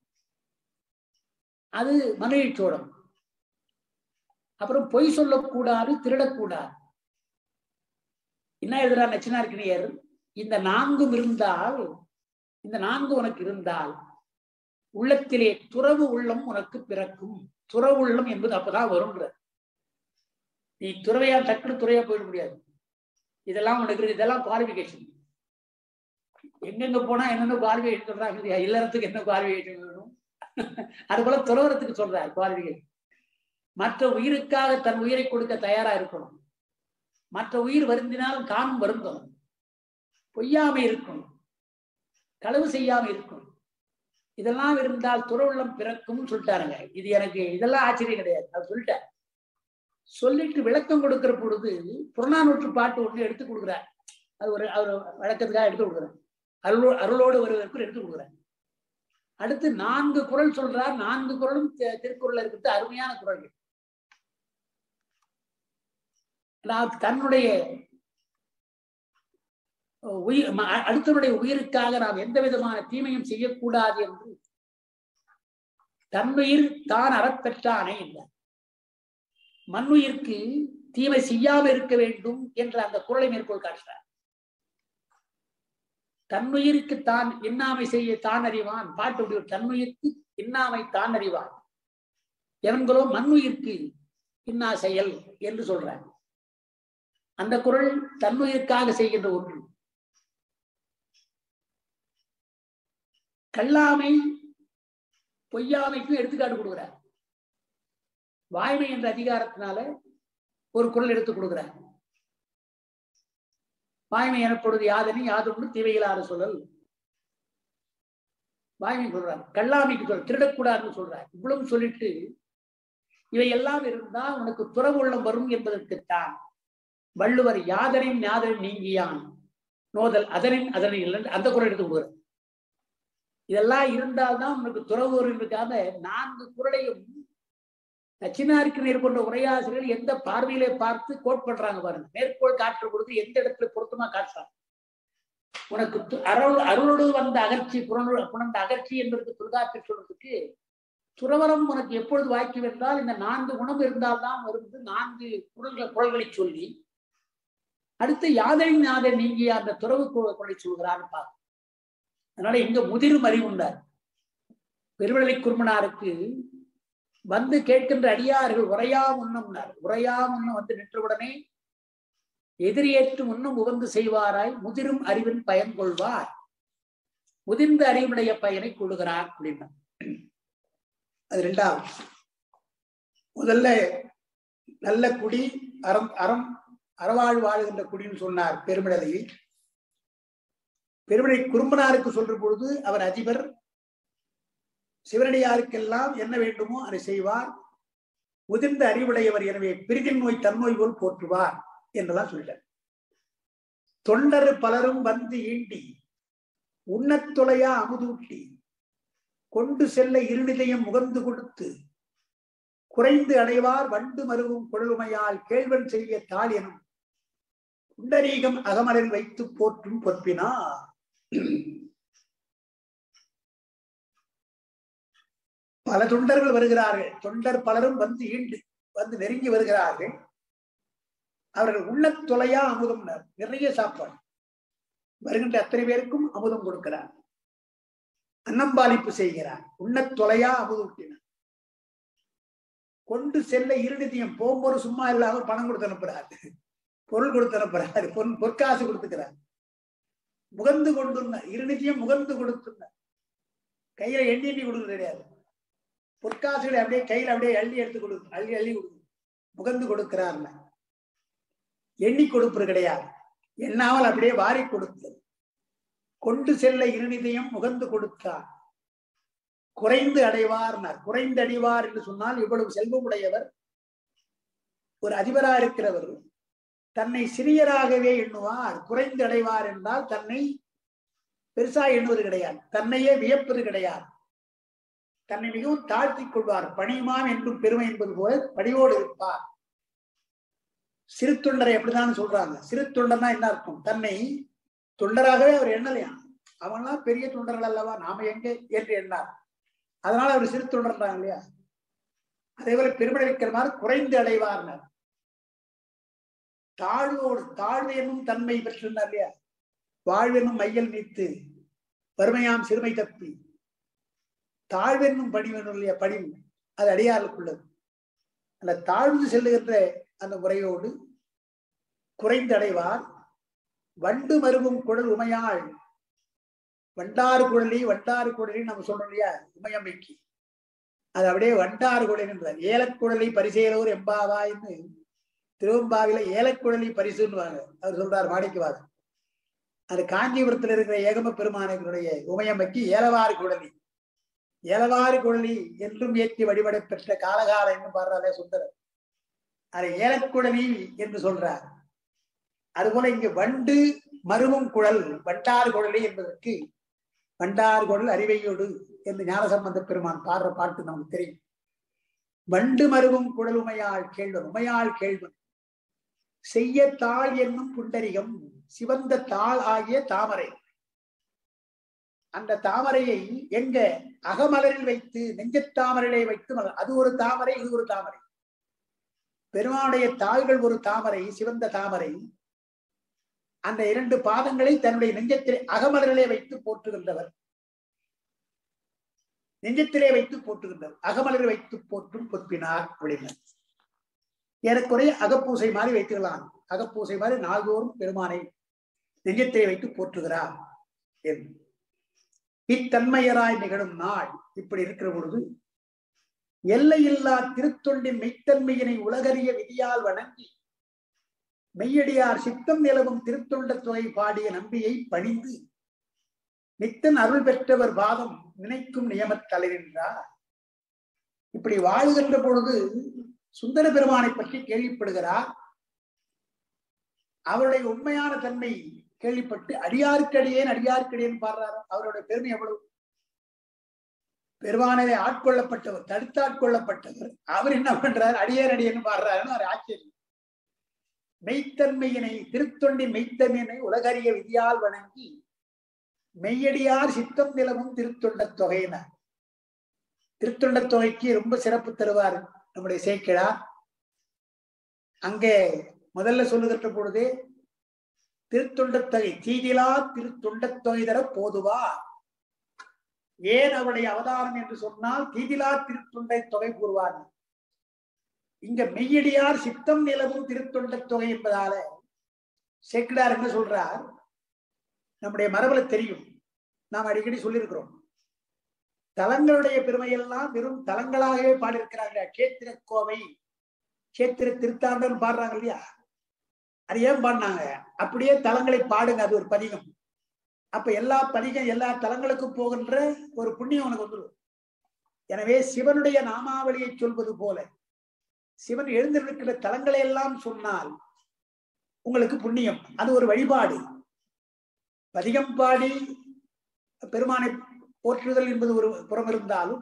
அது மனுநீ சோழன் அப்புறம் பொய் சொல்லக்கூடாது திருடக்கூடாது என்ன எழுதுறார் நச்சினார்கினியர் இந்த நான்கும் இருந்தால் இந்த நான்கு உனக்கு இருந்தால் உள்ளத்திலே துறவு உள்ளம் உனக்கு பிறக்கும் துறவு உள்ளம் என்பது அப்பதான் வரும்ன்ற நீ துறவையா டக்குனு துறையா போயிட முடியாது இதெல்லாம் உனக்கு இருக்கு. இதெல்லாம் குவாலிபிகேஷன் எங்கெங்க போனா என்னென்ன குவாலிபிகேஷன் சொல்றாங்க இல்லையா? இல்லறத்துக்கு என்ன குவாலிபிகேஷன் வேணும் அது போல துறவரத்துக்கு சொல்றார் குவாலிபிகேஷன் மற்ற உயிருக்காக தன் உயிரை கொடுக்க தயாரா இருக்கணும் மற்ற உயிர் வருந்தினாலும் காணும் வருந்தணும் பொய்யாமை இருக்கணும் களவு செய்யாம இருக்கணும் இதெல்லாம் இருந்தால் துறவுள்ளம் பிறக்கும்னு சொல்லிட்டாருங்க இது எனக்கு இதெல்லாம் ஆச்சரியம் கிடையாது அது சொல்லிட்டேன் சொல்லிட்டு விளக்கம் கொடுக்கிற பொழுது புறநானூற்று பாட்டு ஒண்ணு எடுத்து கொடுக்குறார் அது ஒரு அவர் வழக்கத்துக்காக எடுத்து கொடுக்குறேன் அருளோ அருளோடு வருவதற்கு எடுத்து கொடுக்குறேன் அடுத்து நான்கு குரல் சொல்றார் நான்கு குரலும் தி- திருக்குறள்ல இருக்கிறது அருமையான குரல்கள் நான் தன்னுடைய உயிர் ம- அ- அடுத்தவருடைய உயிருக்காக நாம் எந்த விதமான தீமையும் செய்யக்கூடாது என்று தன்னுயிர் தான் அறப்பெற்றானே என்றார் மண்ணுயிர்க்கு தீமை செய்யாம இருக்க வேண்டும் என்ற அந்த குரலை மேற்கோள் காட்டுறார் தன்னுயிருக்கு தான் இன்னாமை செய்ய தான் அறிவான் பாட்டு அப்படி ஒரு தன்னுயிருக்கு இன்னாமை தான் அறிவான் எவன்களோ மண்ணுயிர்க்கு இன்னா செயல் என்று சொல்றார் அந்த குரல் தன்னுயிர்க்காக செய்கின்ற ஒன்று கல்லாமை பொய்யாமைக்கும் எடுத்துக்காட்டு கொடுக்கிறார் வாய்மை என்ற அதிகாரத்தினால ஒரு குரல் எடுத்து கொடுக்கிறார் வாய்மை எனப்படுவது யாதனி யாதொன்று தீவையிலாத சொல்லல் வாய்மை சொல்றார் கல்லாமைக்கு சொல் திருடக்கூடாதுன்னு சொல்றார் இவ்வளவு சொல்லிட்டு இவை எல்லாம் இருந்தா உனக்கு துறவுள்ளம் வரும் என்பதற்குத்தான் வள்ளுவர் யாதனின் யாதனின் நீங்கியான் நோதல் அதனின் அதனின் இல்லை அந்த குரல் எடுத்து கொடுக்கிறார் இதெல்லாம் இருந்தால்தான் உனக்கு துறவு வரும் என்பதற்காக நான்கு குரலையும் நச்சினாருக்கு மேற்கொண்ட உரையாசிரியர்கள் எந்த பார்வையிலே பார்த்து கோட் பண்றாங்க பாருங்க மேற்கோள் காட்டுற பொழுது எந்த இடத்துல பொருத்தமா காட்டுறாங்க உனக்கு து- அருள் அருளோடு வந்த அகர்ச்சி புறநூ புணர்ந்த அகர்ச்சி என்பதற்கு தொல்காப்பியர் சொல்றதுக்கு துறவரம் உனக்கு எப்பொழுது வாய்க்கும் என்றால் இந்த நான்கு குணம் இருந்தால்தான் வருவது நான்கு குரல்கள் குரல்களை சொல்லி அடுத்து யாதரின் யாதர் நீங்கிய அந்த துறவு கு- குரலை சொல்கிறான்னு பார்க்க அதனால இங்க முதிரும் அறிவுண்டார் பெருவிழலை குருமனாருக்கு வந்து கேட்கின்ற அடியார்கள் உரையா முன்னம்னார் உரையா முன்னம் வந்து நின்றவுடனே எதிரியேற்று முன்னும் உவந்து செய்வாராய் முதிரும் அறிவின் பயன் கொள்வார் முதிர்ந்த அறிவுடைய பயனை கொள்கிறார் அப்படின்னா அது ரெண்டாவது முதல்ல நல்ல குடி அறம் அறம் அறவாழ் வாழுகின்ற குடின்னு சொன்னார் பெருமிடலையில் பெருமிடை குறும்பனாருக்கு சொல்ற பொழுது அவர் அதிபர் சிவனடியாருக்கெல்லாம் என்ன வேண்டுமோ அதை செய்வார் முதிர்ந்த அறிவுடையவர் எனவே பிரிதின் நோய் தன்னோய் போல் போற்றுவார் என்றெல்லாம் சொல்லிட்டார் தொண்டர் பலரும் வந்து ஈண்டி உண்ணத் தொலையா அமுதூட்டி கொண்டு செல்ல இருநிலையம் முகந்து கொடுத்து குறைந்து அடைவார் வண்டு மருவும் குழலுமையால் கேள்வன் செய்ய தாள் எனும் குண்டரீகம் அகமலரில் வைத்து போற்றும் பொற்பினா பல தொண்டர்கள் வருகிறார்கள் தொண்டர் பலரும் வந்து ஈண்டு வந்து நெருங்கி வருகிறார்கள் அவர்கள் உண்ணத் தொலையா அமுதம் நிறைய சாப்பாடு வருகின்ற அத்தனை பேருக்கும் அமுதம் கொடுக்கிறார் அன்னம்பாலிப்பு செய்கிறார் உண்ணத் தொலையா அமுதூட்டினார் கொண்டு செல்ல இருநிதியம் போகும்போது சும்மா இல்லாம பணம் கொடுத்து அனுப்புறாரு பொருள் கொடுத்து அனுப்புறாரு பொருள் பொற்காசு கொடுத்துக்கிறார் முகந்து கொண்டுள்ள இருநிதியம் முகந்து கொடுத்துள்ள கையில எண்ணி எண்ணி கொடுக்க கிடையாது பொற்காசுகளை அப்படியே கையில அப்படியே அள்ளி எடுத்து கொடுக்கு அள்ளி அள்ளி கொடுக்கு முகந்து கொடுக்கிறார்ல எண்ணி கொடுப்பது கிடையாது எண்ணாமல் அப்படியே வாரி கொடுத்தது கொண்டு செல்ல இருநிதியம் முகந்து கொடுத்தார் குறைந்து அடைவார்னார் குறைந்து அடைவார் என்று சொன்னால் இவ்வளவு செல்வமுடையவர் ஒரு அதிபரா இருக்கிறவர் தன்னை சிறியராகவே எண்ணுவார் குறைந்து அடைவார் என்றால் தன்னை பெருசா எண்ணுவது கிடையாது தன்னையே வியப்பது கிடையாது தன்னை மிகவும் தாழ்த்திக் கொள்வார் பணியுமாம் என்றும் பெருமை என்பது போல பணியோடு இருப்பார் சிறு தொண்டரை அப்படிதான் சொல்றாங்க சிறு தொண்டர்னா என்ன அர்த்தம் தன்னை தொண்டராகவே அவர் எண்ணலையாம் அவன்லாம் பெரிய தொண்டர்கள் அல்லவா நாம எங்க என்று எண்ணார் அதனால அவர் சிறு தொண்டர்ன்றாங்க இல்லையா அதே போல பெருமளிக்கிற மாதிரி குறைந்து அடைவார்னர் தாழ்வோடு தாழ்வு என்னும் தன்மை பெற்றிருந்தார் இல்லையா வாழ்வென்னும் மையல் நீத்து வறுமையாம் சிறுமை தப்பி தாழ்வென்னும் பணிவென்னும் இல்லையா பணிவு அது அடியாருக்குள்ளது அந்த தாழ்ந்து செல்லுகின்ற அந்த முறையோடு குறைந்து அடைவார் வண்டு மருவும் குழல் உமையாள் வண்டாறு குழலி வண்டாறு குழலி நம்ம சொல்றோம் இல்லையா உமையம்மைக்கு அது அப்படியே வண்டாறு குழல் என்றார் ஏலக்குழலி பரிசேலோர் எம்பாவாய்ன்னு திருவம்பாவில ஏலக்குழலி பரிசுன்னுவாங்க அவர் சொல்றார் மாணிக்கவாதன் அது காஞ்சிபுரத்தில் இருக்கிற ஏகம பெருமானங்களுடைய உமையம்மைக்கு ஏலவாறு குழலி ஏலவாறு குழலி என்றும் ஏற்றி வழிபட பெற்ற காலகால என்று பாடுறாரே சுந்தரர் அதை ஏலக்குழலி என்று சொல்றார் அதுபோல இங்கு வண்டு மருவும் குழல் வண்டார் குழலி என்பதற்கு வண்டார் குழல் அறிவையோடு என்று ஞானசம்பந்த பெருமான் பாடுற பாட்டு நமக்கு தெரியும் வண்டு மருவும் குழல் உமையாள் கேள்வன் உமையாள் கேள்வன் செய்ய தாள் என்னும் புண்டரிகம் சிவந்த தாள் ஆகிய தாமரை அந்த தாமரையை எங்க அகமலரில் வைத்து நெஞ்சத்தாமரையிலே வைத்து மலர் அது ஒரு தாமரை இது ஒரு தாமரை பெருமானுடைய தாள்கள் ஒரு தாமரை சிவந்த தாமரை அந்த இரண்டு பாதங்களை தன்னுடைய நெஞ்சத்திலே அகமலரிலே வைத்து போற்றுகின்றவர் நெஞ்சத்திலே வைத்து போற்றுகின்றவர் அகமலரில் வைத்து போற்றும் பொற்பினார் அப்படின்னு ஏறக்குறைய அகப்பூசை மாதிரி வைத்துக்கலாம் அகப்பூசை மாதிரி நாள்தோறும் பெருமானை நெஞ்சத்திலே வைத்து போற்றுகிறார் என்று இத்தன்மையராய் நிகழும் நாள் இப்படி இருக்கிற பொழுது எல்லையில்லா திருத்தொண்டின் மெய்த்தன்மையினை உலகறிய விதியால் வணங்கி மெய்யடியார் சித்தம் நிலவும் திருத்தொண்ட தொகை பாடிய நம்பியை பணிந்து நித்தன் அருள் பெற்றவர் பாதம் நினைக்கும் நியமத் தலைவென்றார் இப்படி வாழ்கின்ற பொழுது சுந்தர பெருமானை பற்றி கேள்விப்படுகிறார் அவருடைய உண்மையான தன்மை கேள்விப்பட்டு அடியாருக்கடியேன் அடியாருக்கடியேன் பாடுறாரு அவருடைய பெருமை எவ்வளவு பெருமானவை ஆட்கொள்ளப்பட்டவர் தடுத்தாட்கொள்ளப்பட்டவர் அவர் என்ன பண்றாரு அடியேன் அடியேன்னு பாடுறாருன்னு ஒரு ஆச்சரியம் மெய்த்தன்மையினை திருத்தொண்டின் மெய்த்தன்மையினை உலகறிய விதியால் வணங்கி மெய்யடியார் சித்தம் நிலவும் திருத்தொண்ட தொகையினார் திருத்தொண்ட தொகைக்கு ரொம்ப சிறப்பு தருவார் நம்முடைய சேக்கிழார் அங்கே முதல்ல சொல்லுகின்ற பொழுதே திருத்தொண்டத்தொகை தீதிலா திருத்தொண்டத்தொகை தர போதுவா ஏன் அவருடைய அவதாரம் என்று சொன்னால் தீதிலா திருத்தொண்டை தொகை கூறுவார் இங்க மெய்யடியார் சித்தம் நிலவும் திருத்தொண்ட தொகை என்பதால சேக்கிடார் என்ன சொல்றார் நம்முடைய மரபுல தெரியும் நாம் அடிக்கடி சொல்லியிருக்கிறோம் தலங்களுடைய பெருமையெல்லாம் வெறும் தலங்களாகவே பாடியிருக்கிறார்கள் கேத்திர கோவை கேத்திர திருத்தாண்டன் பாடுறாங்க இல்லையா அது ஏன் பாடினாங்க அப்படியே தலங்களை பாடுங்க அது ஒரு பதிகம் அப்ப எல்லா பதிகம் எல்லா தலங்களுக்கும் போகின்ற ஒரு புண்ணியம் உனக்கு வந்துடும் எனவே சிவனுடைய நாமாவளியை சொல்வது போல சிவன் எழுந்திருக்கிற தலங்களை எல்லாம் சொன்னால் உங்களுக்கு புண்ணியம் அது ஒரு வழிபாடு பதிகம் பாடி பெருமானை போற்றுதல் என்பது ஒரு புறம் இருந்தாலும்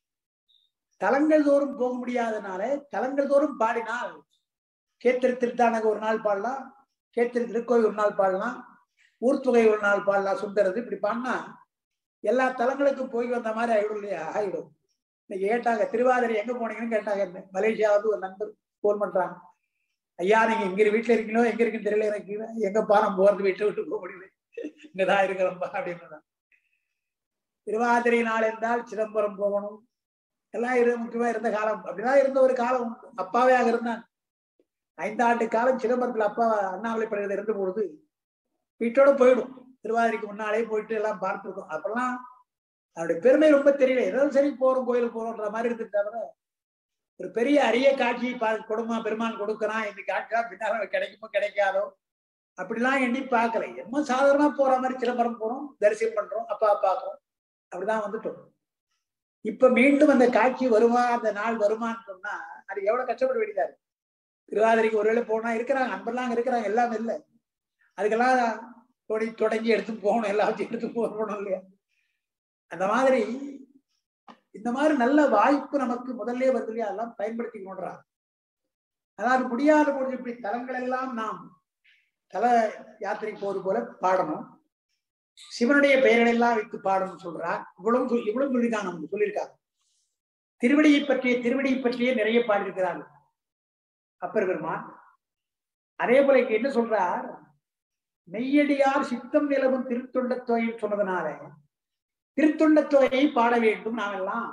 தலங்கள் தோறும் போக முடியாதனால தலங்கள் தோறும் பாடினால் கேத்திர திருத்தானக ஒரு நாள் பாடலாம் கேத்திர திருக்கோயில் ஒரு நாள் பாடலாம் ஊர்த்தொகை ஒரு நாள் பாடலாம் சுந்தரது இப்படி பாடினா எல்லா தலங்களுக்கும் போய் வந்த மாதிரி ஆயிடும் இல்லையா ஆயிடும் இன்னைக்கு கேட்டாங்க திருவாதிரை எங்க போனீங்கன்னு கேட்டாங்க என்ன மலேசியாவது ஒரு நண்பர் போன் பண்றாங்க ஐயா நீங்க எங்க வீட்டுல இருக்கீங்களோ எங்க இருக்குன்னு தெரியல எனக்கு எங்க பானம் போறது வீட்டை விட்டு போக முடியல இங்கதான் இருக்கிறோம்பா அப்படின்னு திருவாதிரை நாள் என்றால் சிதம்பரம் போகணும் எல்லாம் இரு முக்கியமா இருந்த காலம் அப்படிதான் இருந்த ஒரு காலம் உண்டு அப்பாவையாக இருந்தான் ஐந்தாண்டு காலம் சிதம்பரத்துல அப்பா அண்ணாமலை படுகிறது இருந்த பொழுது வீட்டோட போயிடும் திருவாதிரைக்கு முன்னாலே போயிட்டு எல்லாம் பார்த்துருக்கோம் அப்பெல்லாம் அவருடைய பெருமை ரொம்ப தெரியல ஏதோ சரி போறோம் கோயிலுக்கு போறோம்ன்ற மாதிரி இருந்து தவிர ஒரு பெரிய அரிய காட்சி கொடுமா பெருமான் கொடுக்கறான் இந்த காட்சியா பின்னால கிடைக்குமோ கிடைக்காதோ அப்படிலாம் எண்ணி பார்க்கல என்னமோ சாதாரணமா போற மாதிரி சிதம்பரம் போறோம் தரிசனம் பண்றோம் அப்பா பாக்குறோம் அப்படிதான் வந்துட்டோம் இப்ப மீண்டும் அந்த காட்சி வருமா அந்த நாள் வருமான்னு சொன்னா அது எவ்வளவு கஷ்டப்பட வேண்டியதா இருக்கு திருவாதிரைக்கு ஒருவேளை போனா இருக்கிறாங்க அன்பெல்லாம் அங்க இருக்கிறாங்க எல்லாம் இல்லை அதுக்கெல்லாம் தொடி தொடங்கி எடுத்து போகணும் எல்லாத்தையும் எடுத்து போகணும் இல்லையா அந்த மாதிரி இந்த மாதிரி நல்ல வாய்ப்பு நமக்கு முதல்ல வருது இல்லையா அதெல்லாம் பயன்படுத்திக்கணுன்றாங்க அதாவது முடியாத பொழுது இப்படி தலங்கள் எல்லாம் நாம் தல யாத்திரைக்கு போவது போல பாடணும் சிவனுடைய பெயர்கள் எல்லாம் வைத்து பாடணும் சொல்றார் இவ்வளவு சொல்- இவ்வளவு சொல்லியிருக்காங்க நமக்கு சொல்லியிருக்காங்க திருவடியை பற்றிய திருவடியை பற்றியே நிறைய பாடியிருக்கிறார்கள் அப்பர் பெருமான் அதே போல இங்க என்ன சொல்றார் மெய்யடியார் சித்தம் நிலவும் திருத்தொண்ட தொகைன்னு சொன்னதுனால திருத்தொண்ட தொகையை பாட வேண்டும் நாமெல்லாம்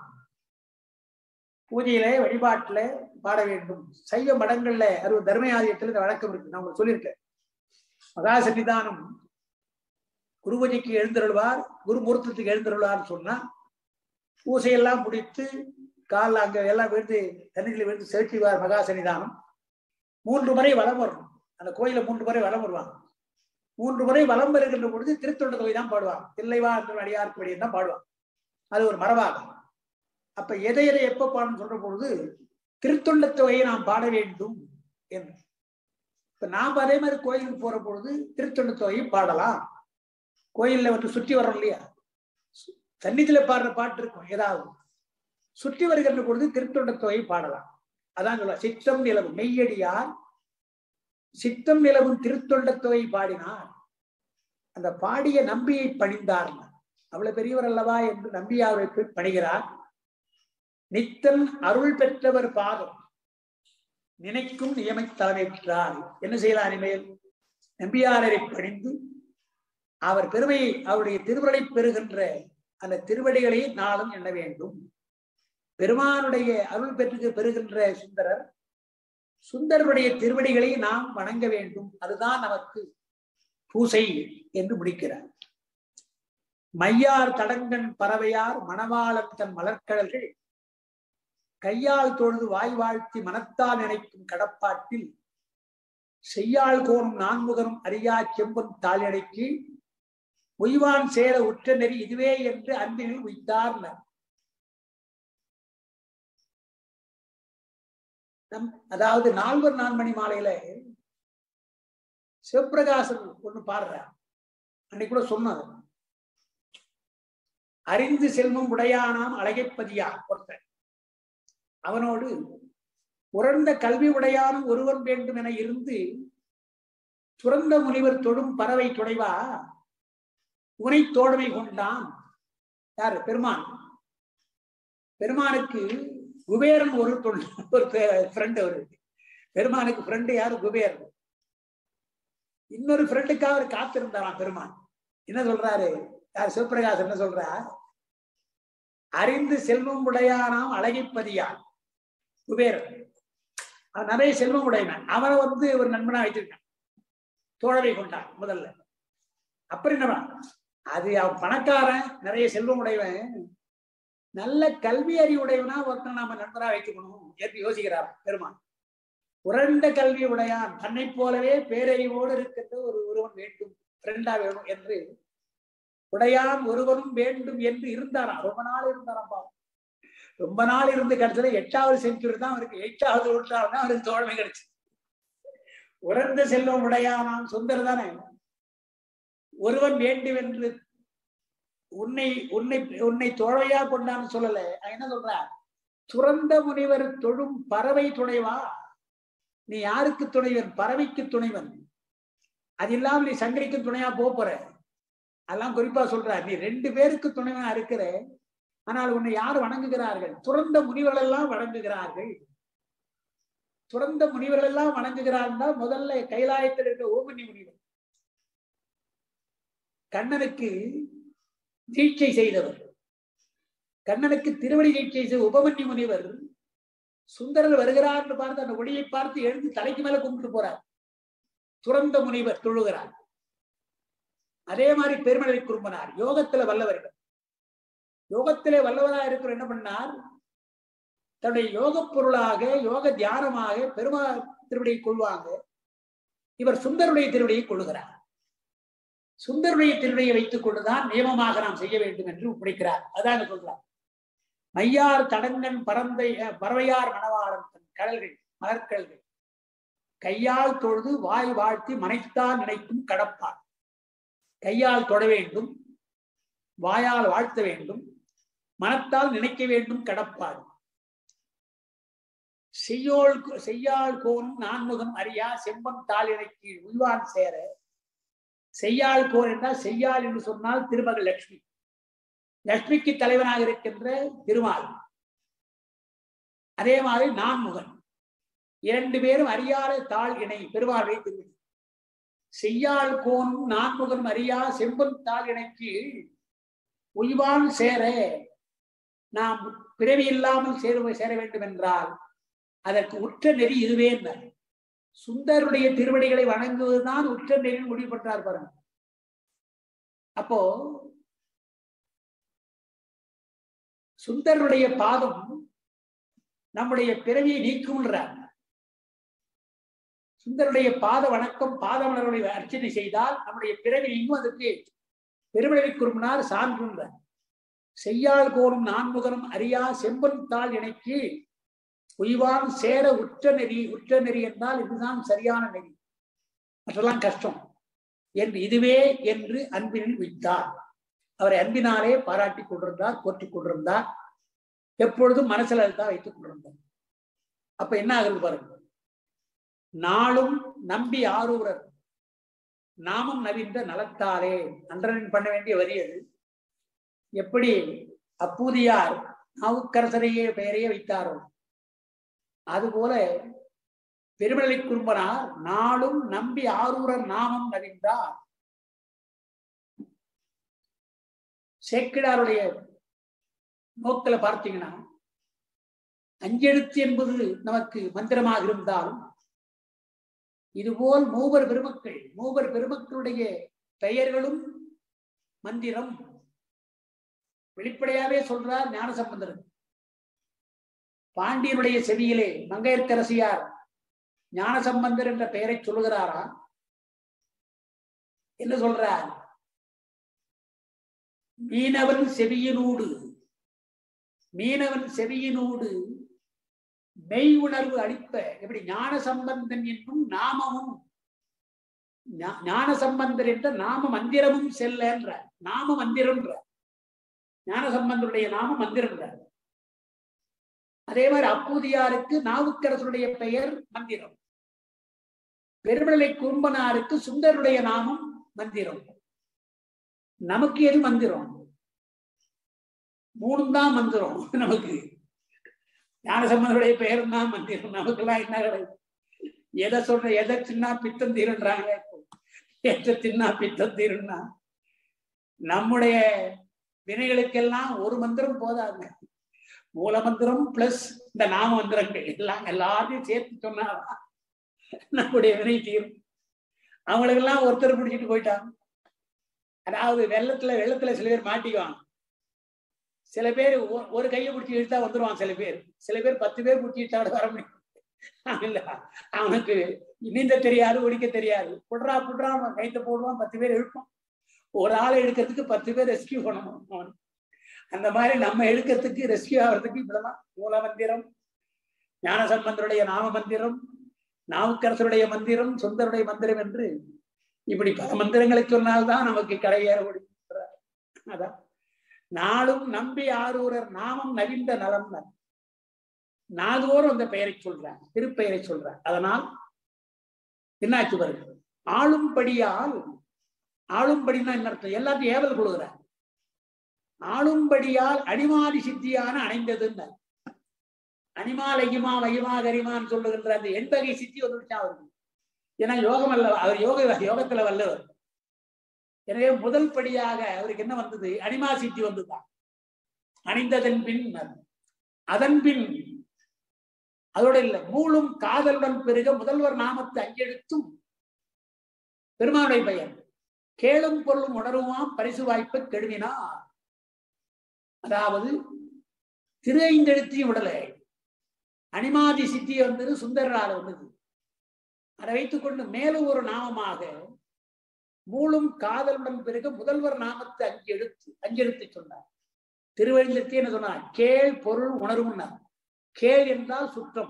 பூஜையில வழிபாட்டுல பாட வேண்டும் சைவ மடங்கள்ல அறுபது தர்மயாதியத்துல இந்த வழக்கம் இருக்கு நான் உங்களுக்கு சொல்லியிருக்கேன் மகா சன்னிதானம் குரு பூஜைக்கு எழுந்தருள்வார் குரு முகூர்த்தத்துக்கு எழுந்தருள்வார்னு சொன்னா பூசையெல்லாம் முடித்து காலில் அங்க எல்லாம் விழுந்து தண்ணியில் விழுந்து செலுத்திவார் மகா சன்னிதானம் மூன்று முறை வலம் வரணும் அந்த கோயில மூன்று முறை வலம் வருவாங்க மூன்று முறை வலம் வருகின்ற பொழுது திருத்தொண்ட தொகை தான் பாடுவாங்க தில்லைவா என்று அடியாருக்கு வழியை தான் பாடுவாங்க அது ஒரு மரபாகும் அப்ப எதை எதை எப்ப பாடணும் சொல்ற பொழுது திருத்தொண்ட தொகையை நாம் பாட வேண்டும் என்று இப்ப நாம் அதே மாதிரி கோயிலுக்கு போற பொழுது திருத்தொண்ட தொகையை பாடலாம் கோயில்ல வந்து சுற்றி வர்றோம் இல்லையா சன்னிதியில பாடுற பாட்டு இருக்கும் ஏதாவது சுற்றி வருகின்ற பொழுது திருத்தொண்ட தொகையை பாடலாம் அதான் சொல்ல சித்தம் நிலவும் மெய்யடியார் சித்தம் நிலவும் திருத்தொண்ட தொகை பாடினார் அந்த பாடிய நம்பியை பணிந்தார் அவ்வளவு பெரியவர் அல்லவா என்று நம்பியாரை போய் பணிகிறார் நித்தன் அருள் பெற்றவர் பாதம் நினைக்கும் நியமை தலைமைக்கிறார் என்ன செய்யலாம் இனிமேல் நம்பியாரரை பணிந்து அவர் பெருமையை அவருடைய திருவருளை பெறுகின்ற அந்த திருவடிகளை நாளும் எண்ண வேண்டும் பெருமானுடைய அருள் பெற்று பெறுகின்ற சுந்தரர் சுந்தரருடைய திருவடிகளை நாம் வணங்க வேண்டும் அதுதான் நமக்கு பூசை என்று முடிக்கிறார் மையார் தடங்கன் பறவையார் மணவாளன் தன் மலர்கடல்கள் கையால் தொழுது வாய் வாழ்த்தி மனத்தால் நினைக்கும் கடப்பாட்டில் செய்யாள் கோணும் நான்முகரும் அறியா செம்பன் தாளிடைக்கு உய்வான் சேர உற்ற நெறி இதுவே என்று அன்பில் உய்த்தார் நம் அதாவது நால்வர் நான்மணி மாலையில சிவபிரகாசன் ஒண்ணு பாடுறார் அன்னைக்கு கூட சொன்னது அறிந்து செல்வம் உடையானாம் அழகைப்பதியா ஒருத்தன் அவனோடு உறந்த கல்வி உடையானும் ஒருவன் வேண்டும் என இருந்து சுரந்த முனிவர் தொடும் பறவை துணைவா உனை தோழமை கொண்டான் யாரு பெருமான் பெருமானுக்கு குபேரன் ஒரு தொண்டு ஒரு ஃப்ரெண்டு அவரு பெருமானுக்கு ஃப்ரெண்டு யாரு குபேரன் இன்னொரு ஃப்ரெண்டுக்காக அவர் காத்திருந்தாராம் பெருமான் என்ன சொல்றாரு யார் சிவபிரகாஷ் என்ன சொல்றார் அறிந்து செல்வம் உடையானாம் அழகைப்பதியான் குபேரன் அவன் நிறைய செல்வம் உடையவன் அவனை வந்து ஒரு நண்பனா வைத்திருக்கான் தோழரை கொண்டான் முதல்ல அப்புறம் என்னவா அது அவன் பணக்காரன் நிறைய செல்வம் உடையவன் நல்ல கல்வி அறிவுடையவனா ஒருத்தன் நாம நண்பரா வைத்துக்கணும் என்று யோசிக்கிறார் பெருமான் உரண்ட கல்வி உடையான் தன்னை போலவே பேரறிவோடு இருக்கின்ற ஒரு ஒருவன் வேண்டும் ஃப்ரெண்டா வேணும் என்று உடையான் ஒருவனும் வேண்டும் என்று இருந்தாராம் ரொம்ப நாள் இருந்தாராம் பாவம் ரொம்ப நாள் இருந்து கிடைச்சது எட்டாவது செஞ்சுரி தான் அவருக்கு எட்டாவது நூற்றாண்டு தான் அவருக்கு தோழமை கிடைச்சு உறந்த செல்வம் உடையானாம் சுந்தர் தானே ஒருவன் வேண்டும் என்று உன்னை உன்னை உன்னை தோழையா கொண்டான்னு சொல்லல அவன் என்ன சொல்ற துறந்த முனிவர் தொழும் பறவை துணைவா நீ யாருக்கு துணைவன் பறவைக்கு துணைவன் அது இல்லாம நீ சங்கரிக்கு துணையா போக போற அதெல்லாம் குறிப்பா சொல்ற நீ ரெண்டு பேருக்கு துணைவனா இருக்கிற ஆனால் உன்னை யார் வணங்குகிறார்கள் துறந்த முனிவர்கள் எல்லாம் வணங்குகிறார்கள் துறந்த முனிவர்கள் எல்லாம் வணங்குகிறார்கள் முதல்ல கைலாயத்தில் இருக்க ஓமனி முனிவர் கண்ணனுக்கு தீட்சை செய்தவர் கண்ணனுக்கு திருவடியை செய்த உபமன்யு முனிவர் சுந்தரர் வருகிறார் என்று பார்த்து அந்த ஒளியை பார்த்து எழுந்து தலைக்கு மேல கும்பிட்டு போறார் துறந்த முனிவர் தொழுகிறார் அதே மாதிரி பெருமலை குறும்பனார் யோகத்துல வல்லவர்கள் யோகத்திலே வல்லவரா இருக்கிற என்ன பண்ணார் தன்னுடைய யோக பொருளாக யோக தியானமாக பெருமா திருவடியை கொள்வாங்க இவர் சுந்தருடைய திருவடியை கொள்ளுகிறார் சுந்தருடைய திருவடியை வைத்துக் கொண்டுதான் நியமமாக நாம் செய்ய வேண்டும் என்று ஒப்படைக்கிறார் அதான் சொல்றார் மையார் தடங்கன் பரந்தை அஹ், பறவையார் மணவாளன் தன் கடல்கள் மலர்கடல்கள் கையால் தொழுது வாய் வாழ்த்தி மனைத்தான் நினைக்கும் கடப்பார் கையால் தொட வேண்டும் வாயால் வாழ்த்த வேண்டும் மனத்தால் நினைக்க வேண்டும் கடப்பாடு செய்யோள் செய்யாள் கோனும் நான்முகம் அறியா செம்பன் தாளினை கீழ் உய்வான் சேர செய்யாள் கோன் என்றால் செய்யாள் என்று சொன்னால் திருமகள் லட்சுமி லட்சுமிக்கு தலைவனாக இருக்கின்ற திருமால் அதே மாதிரி நான்முகன் இரண்டு பேரும் அறியாத தாள் இணை பெருமாளை திருமணி செய்யாள் கோனும் நான்முகனும் அறியா செம்பன் தாள் இணைக்கு உய்வான் சேர நாம் பிறவி இல்லாமல் சேர சேர வேண்டும் என்றால் அதற்கு உற்ற நெறி இதுவே என்றார். சுந்தருடைய திருவடிகளை வணங்குவதுதான் உற்ற நெறி முடிவு பண்றார் பாருங்க அப்போ சுந்தருடைய பாதம் நம்முடைய பிறவியை நீக்கும்ன்றார் சுந்தருடைய பாத வணக்கம் பாதமலருடைய அர்ச்சனை செய்தால் நம்முடைய பிறவி நீங்கும் அதற்கு பெருமழை குறும்பினார் சான்றுன்றார் செய்யாள் கோரும் நான்முகனும் அறியா செம்பன் தாள் இணைக்கு உய்வான் சேர உற்ற நெறி உற்ற நெறி என்றால் இதுதான் சரியான நெறி மற்றெல்லாம் கஷ்டம் என்று இதுவே என்று அன்பினில் வைத்தார் அவரை அன்பினாலே பாராட்டி கொண்டிருந்தார் போற்றிக் கொண்டிருந்தார் எப்பொழுதும் மனசுல தான் வைத்துக் கொண்டிருந்தார் அப்ப என்ன ஆகுது பாருங்க நாளும் நம்பி ஆரூரர் நாமம் நவிந்த நலத்தாரே அன்றனின் பண்ண வேண்டிய வரி அது எப்படி அப்பூதியார் நாவுக்கரசரையே பெயரையே வைத்தாரோ அதுபோல பெருமலை குறும்பனார் நாளும் நம்பி ஆரூரர் நாமம் நவிந்தார் சேக்கிடாருடைய நோக்கில பார்த்தீங்கன்னா அஞ்செழுத்து என்பது நமக்கு மந்திரமாக இருந்தாலும் இதுபோல் மூவர் பெருமக்கள் மூவர் பெருமக்களுடைய பெயர்களும் மந்திரம் வெளிப்படையாவே சொல்றார் ஞானசம்பந்தர் பாண்டியனுடைய செவியிலே மங்கையர்க்கரசியார் ஞானசம்பந்தர் என்ற பெயரை சொல்லுகிறாரா என்ன சொல்றார் மீனவன் செவியினூடு மீனவன் செவியினூடு மெய் உணர்வு அளிப்ப எப்படி ஞான சம்பந்தன் என்னும் நாமமும் ஞா- ஞான சம்பந்தர் என்ற நாம மந்திரமும் செல்லன்ற நாம மந்திரம்ன்ற ஞான சம்பந்தருடைய நாம மந்திரம்ன்ற அதே மாதிரி அப்பூதியாருக்கு நாவுக்கரசருடைய பெயர் மந்திரம் பெருமலை குறும்பனாருக்கு சுந்தருடைய நாமம் மந்திரம் நமக்கு எது மந்திரம் மூணும் தான் மந்திரம் நமக்கு ஞானசம்பந்தருடைய பெயர் தான் மந்திரம் நமக்கெல்லாம் என்ன கிடையாது எதை சொல்ற எதை தின்னா பித்தம் தீருன்றாங்க இப்போ. எதை தின்னா பித்தம் தீருன்னா நம்முடைய வினைகளுக்கெல்லாம் ஒரு மந்திரம் போதாது மூல மந்திரம் பிளஸ் இந்த நாம மந்திரங்கள் எல்லாம் எல்லாத்தையும் சேர்த்து சொன்னாதான் நம்முடைய வினை தீரும் அவங்களுக்கெல்லாம் ஒருத்தர் பிடிச்சிட்டு போயிட்டாங்க அதாவது வெள்ளத்துல வெள்ளத்துல சில பேர் மாட்டிக்குவாங்க சில பேர் ஒ- ஒரு கையை பிடிச்சி இழுத்தா வந்துருவான் சில பேர் சில பேர் பத்து பேர் பிடிச்சி இழுத்தா வர முடியும் இல்ல அவனுக்கு நீந்த தெரியாது ஒடிக்க தெரியாது புடுறா புடுறா அவன் கைத்த போடுவான் பத்து பேர் இழுப்பான் ஒரு ஆளை எடுக்கிறதுக்கு பத்து பேர் ரெஸ்கியூ பண்ணணும் அவன் அந்த மாதிரி நம்ம எடுக்கிறதுக்கு ரெஸ்கியூ ஆகிறதுக்கு இவ்வளவுதான் மூல மந்திரம் ஞானசம்பந்தருடைய நாம மந்திரம் நாவுக்கரசருடைய மந்திரம் சுந்தருடைய மந்திரம் என்று இப்படி பல மந்திரங்களை சொன்னால்தான் நமக்கு கரையேற முடியும் அதான் நாளும் நம்பி ஆரூரர் நாமம் நவிந்த நலம் நாதோறும் அந்த பெயரை சொல்றார் திருப்பெயரை சொல்றார் அதனால் என்னாச்சு வருது ஆளும்படியால் ஆளும்படினா என்ன அர்த்தம் எல்லாத்தையும் ஏவல் கொள்கிறார் ஆளும்படியால் அணிமாதி சித்தியான அணைந்ததுன்னு அனிமால் ஐயமா மையமா கரிமான்னு சொல்லுகின்ற அந்த எண்பகை சித்தி வந்துடுச்சா அவருக்கு ஏன்னா யோகம் அல்ல அவர் யோக யோகத்துல வல்லவர் எனவே முதல் படியாக அவருக்கு என்ன வந்தது அனிமா சித்தி வந்துதான் அணிந்ததன் பின் அதன் பின் அதோட இல்ல மூலும் காதலுடன் பெருக முதல்வர் நாமத்தை அஞ்செழுத்தும் பெருமானுடைய பெயர் கேளும் பொருளும் உணருவாம் பரிசு வாய்ப்பை கெடுவினார் அதாவது திரு ஐந்தெழுத்தையும் விடலை அனிமாதி சித்தி வந்தது சுந்தரரால வந்தது அதை வைத்துக்கொண்டு மேலும் ஒரு நாமமாக மூலும் காதலுடன் பிறகு முதல்வர் நாமத்தை அஞ்சு எழுத்து அஞ்செழுத்து சொன்னார் திருவழிந்தத்தை என்ன சொன்னார் கேள் பொருள் உணர்வுன்னார் கேள் என்றால் சுற்றம்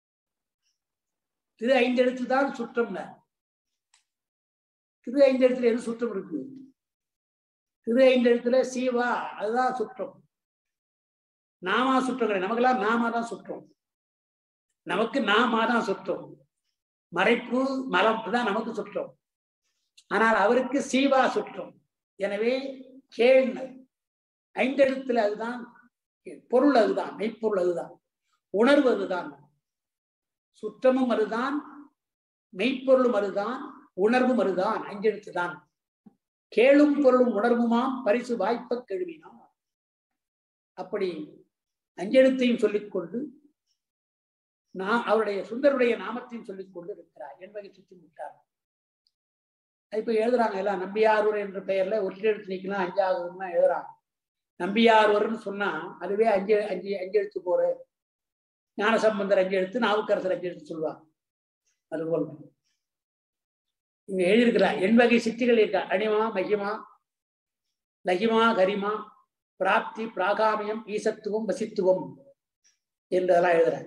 திரு ஐந்தெழுத்து தான் சுற்றம்னார் திரு ஐந்தெழுத்துல எது சுற்றம் இருக்கு திரு ஐந்தெழுத்துல சீவா அதுதான் சுற்றம் நாமா சுற்றம் கிடையாது நமக்கெல்லாம் நாமா தான் சுற்றம் நமக்கு நாமா தான் சுற்றம் மறைப்பு மலம் தான் நமக்கு சுற்றம் ஆனால் அவருக்கு சீவா சுற்றம் எனவே கேள்னர் ஐந்தெழுத்துல அதுதான் பொருள் அதுதான் மெய்ப்பொருள் அதுதான் உணர்வு அதுதான் சுற்றமும் அதுதான் மெய்ப்பொருளும் அதுதான் உணர்வும் அதுதான் ஐந்தெழுத்து தான் கேளும் பொருளும் உணர்வுமாம் பரிசு வாய்ப்ப கெழுவினார் அப்படி அஞ்செழுத்தையும் சொல்லிக்கொண்டு நான் அவருடைய சுந்தருடைய நாமத்தையும் சொல்லிக் கொண்டு இருக்கிறார் என்பதை சுற்றி விட்டார் இப்ப எழுதுறாங்க எல்லாம் நம்பியாரூர் என்ற பெயர்ல ஒற்றை எழுத்து நீக்கலாம் அஞ்சாவதுன்னா எழுதுறாங்க நம்பியாரூர்னு சொன்னா அதுவே அஞ்சு அஞ்சு அஞ்சு எழுத்து போற ஞானசம்பந்தர் அஞ்சு எழுத்து நாவுக்கரசர் அஞ்சு எழுத்து சொல்லுவாங்க அதுபோல் இங்க எழுதியிருக்கிறார் என் வகை சித்திகள் இருக்கா அணிமா மகிமா லகிமா கரிமா பிராப்தி பிராகாமியம் ஈசத்துவம் வசித்துவம் என்றதெல்லாம் எழுதுறாங்க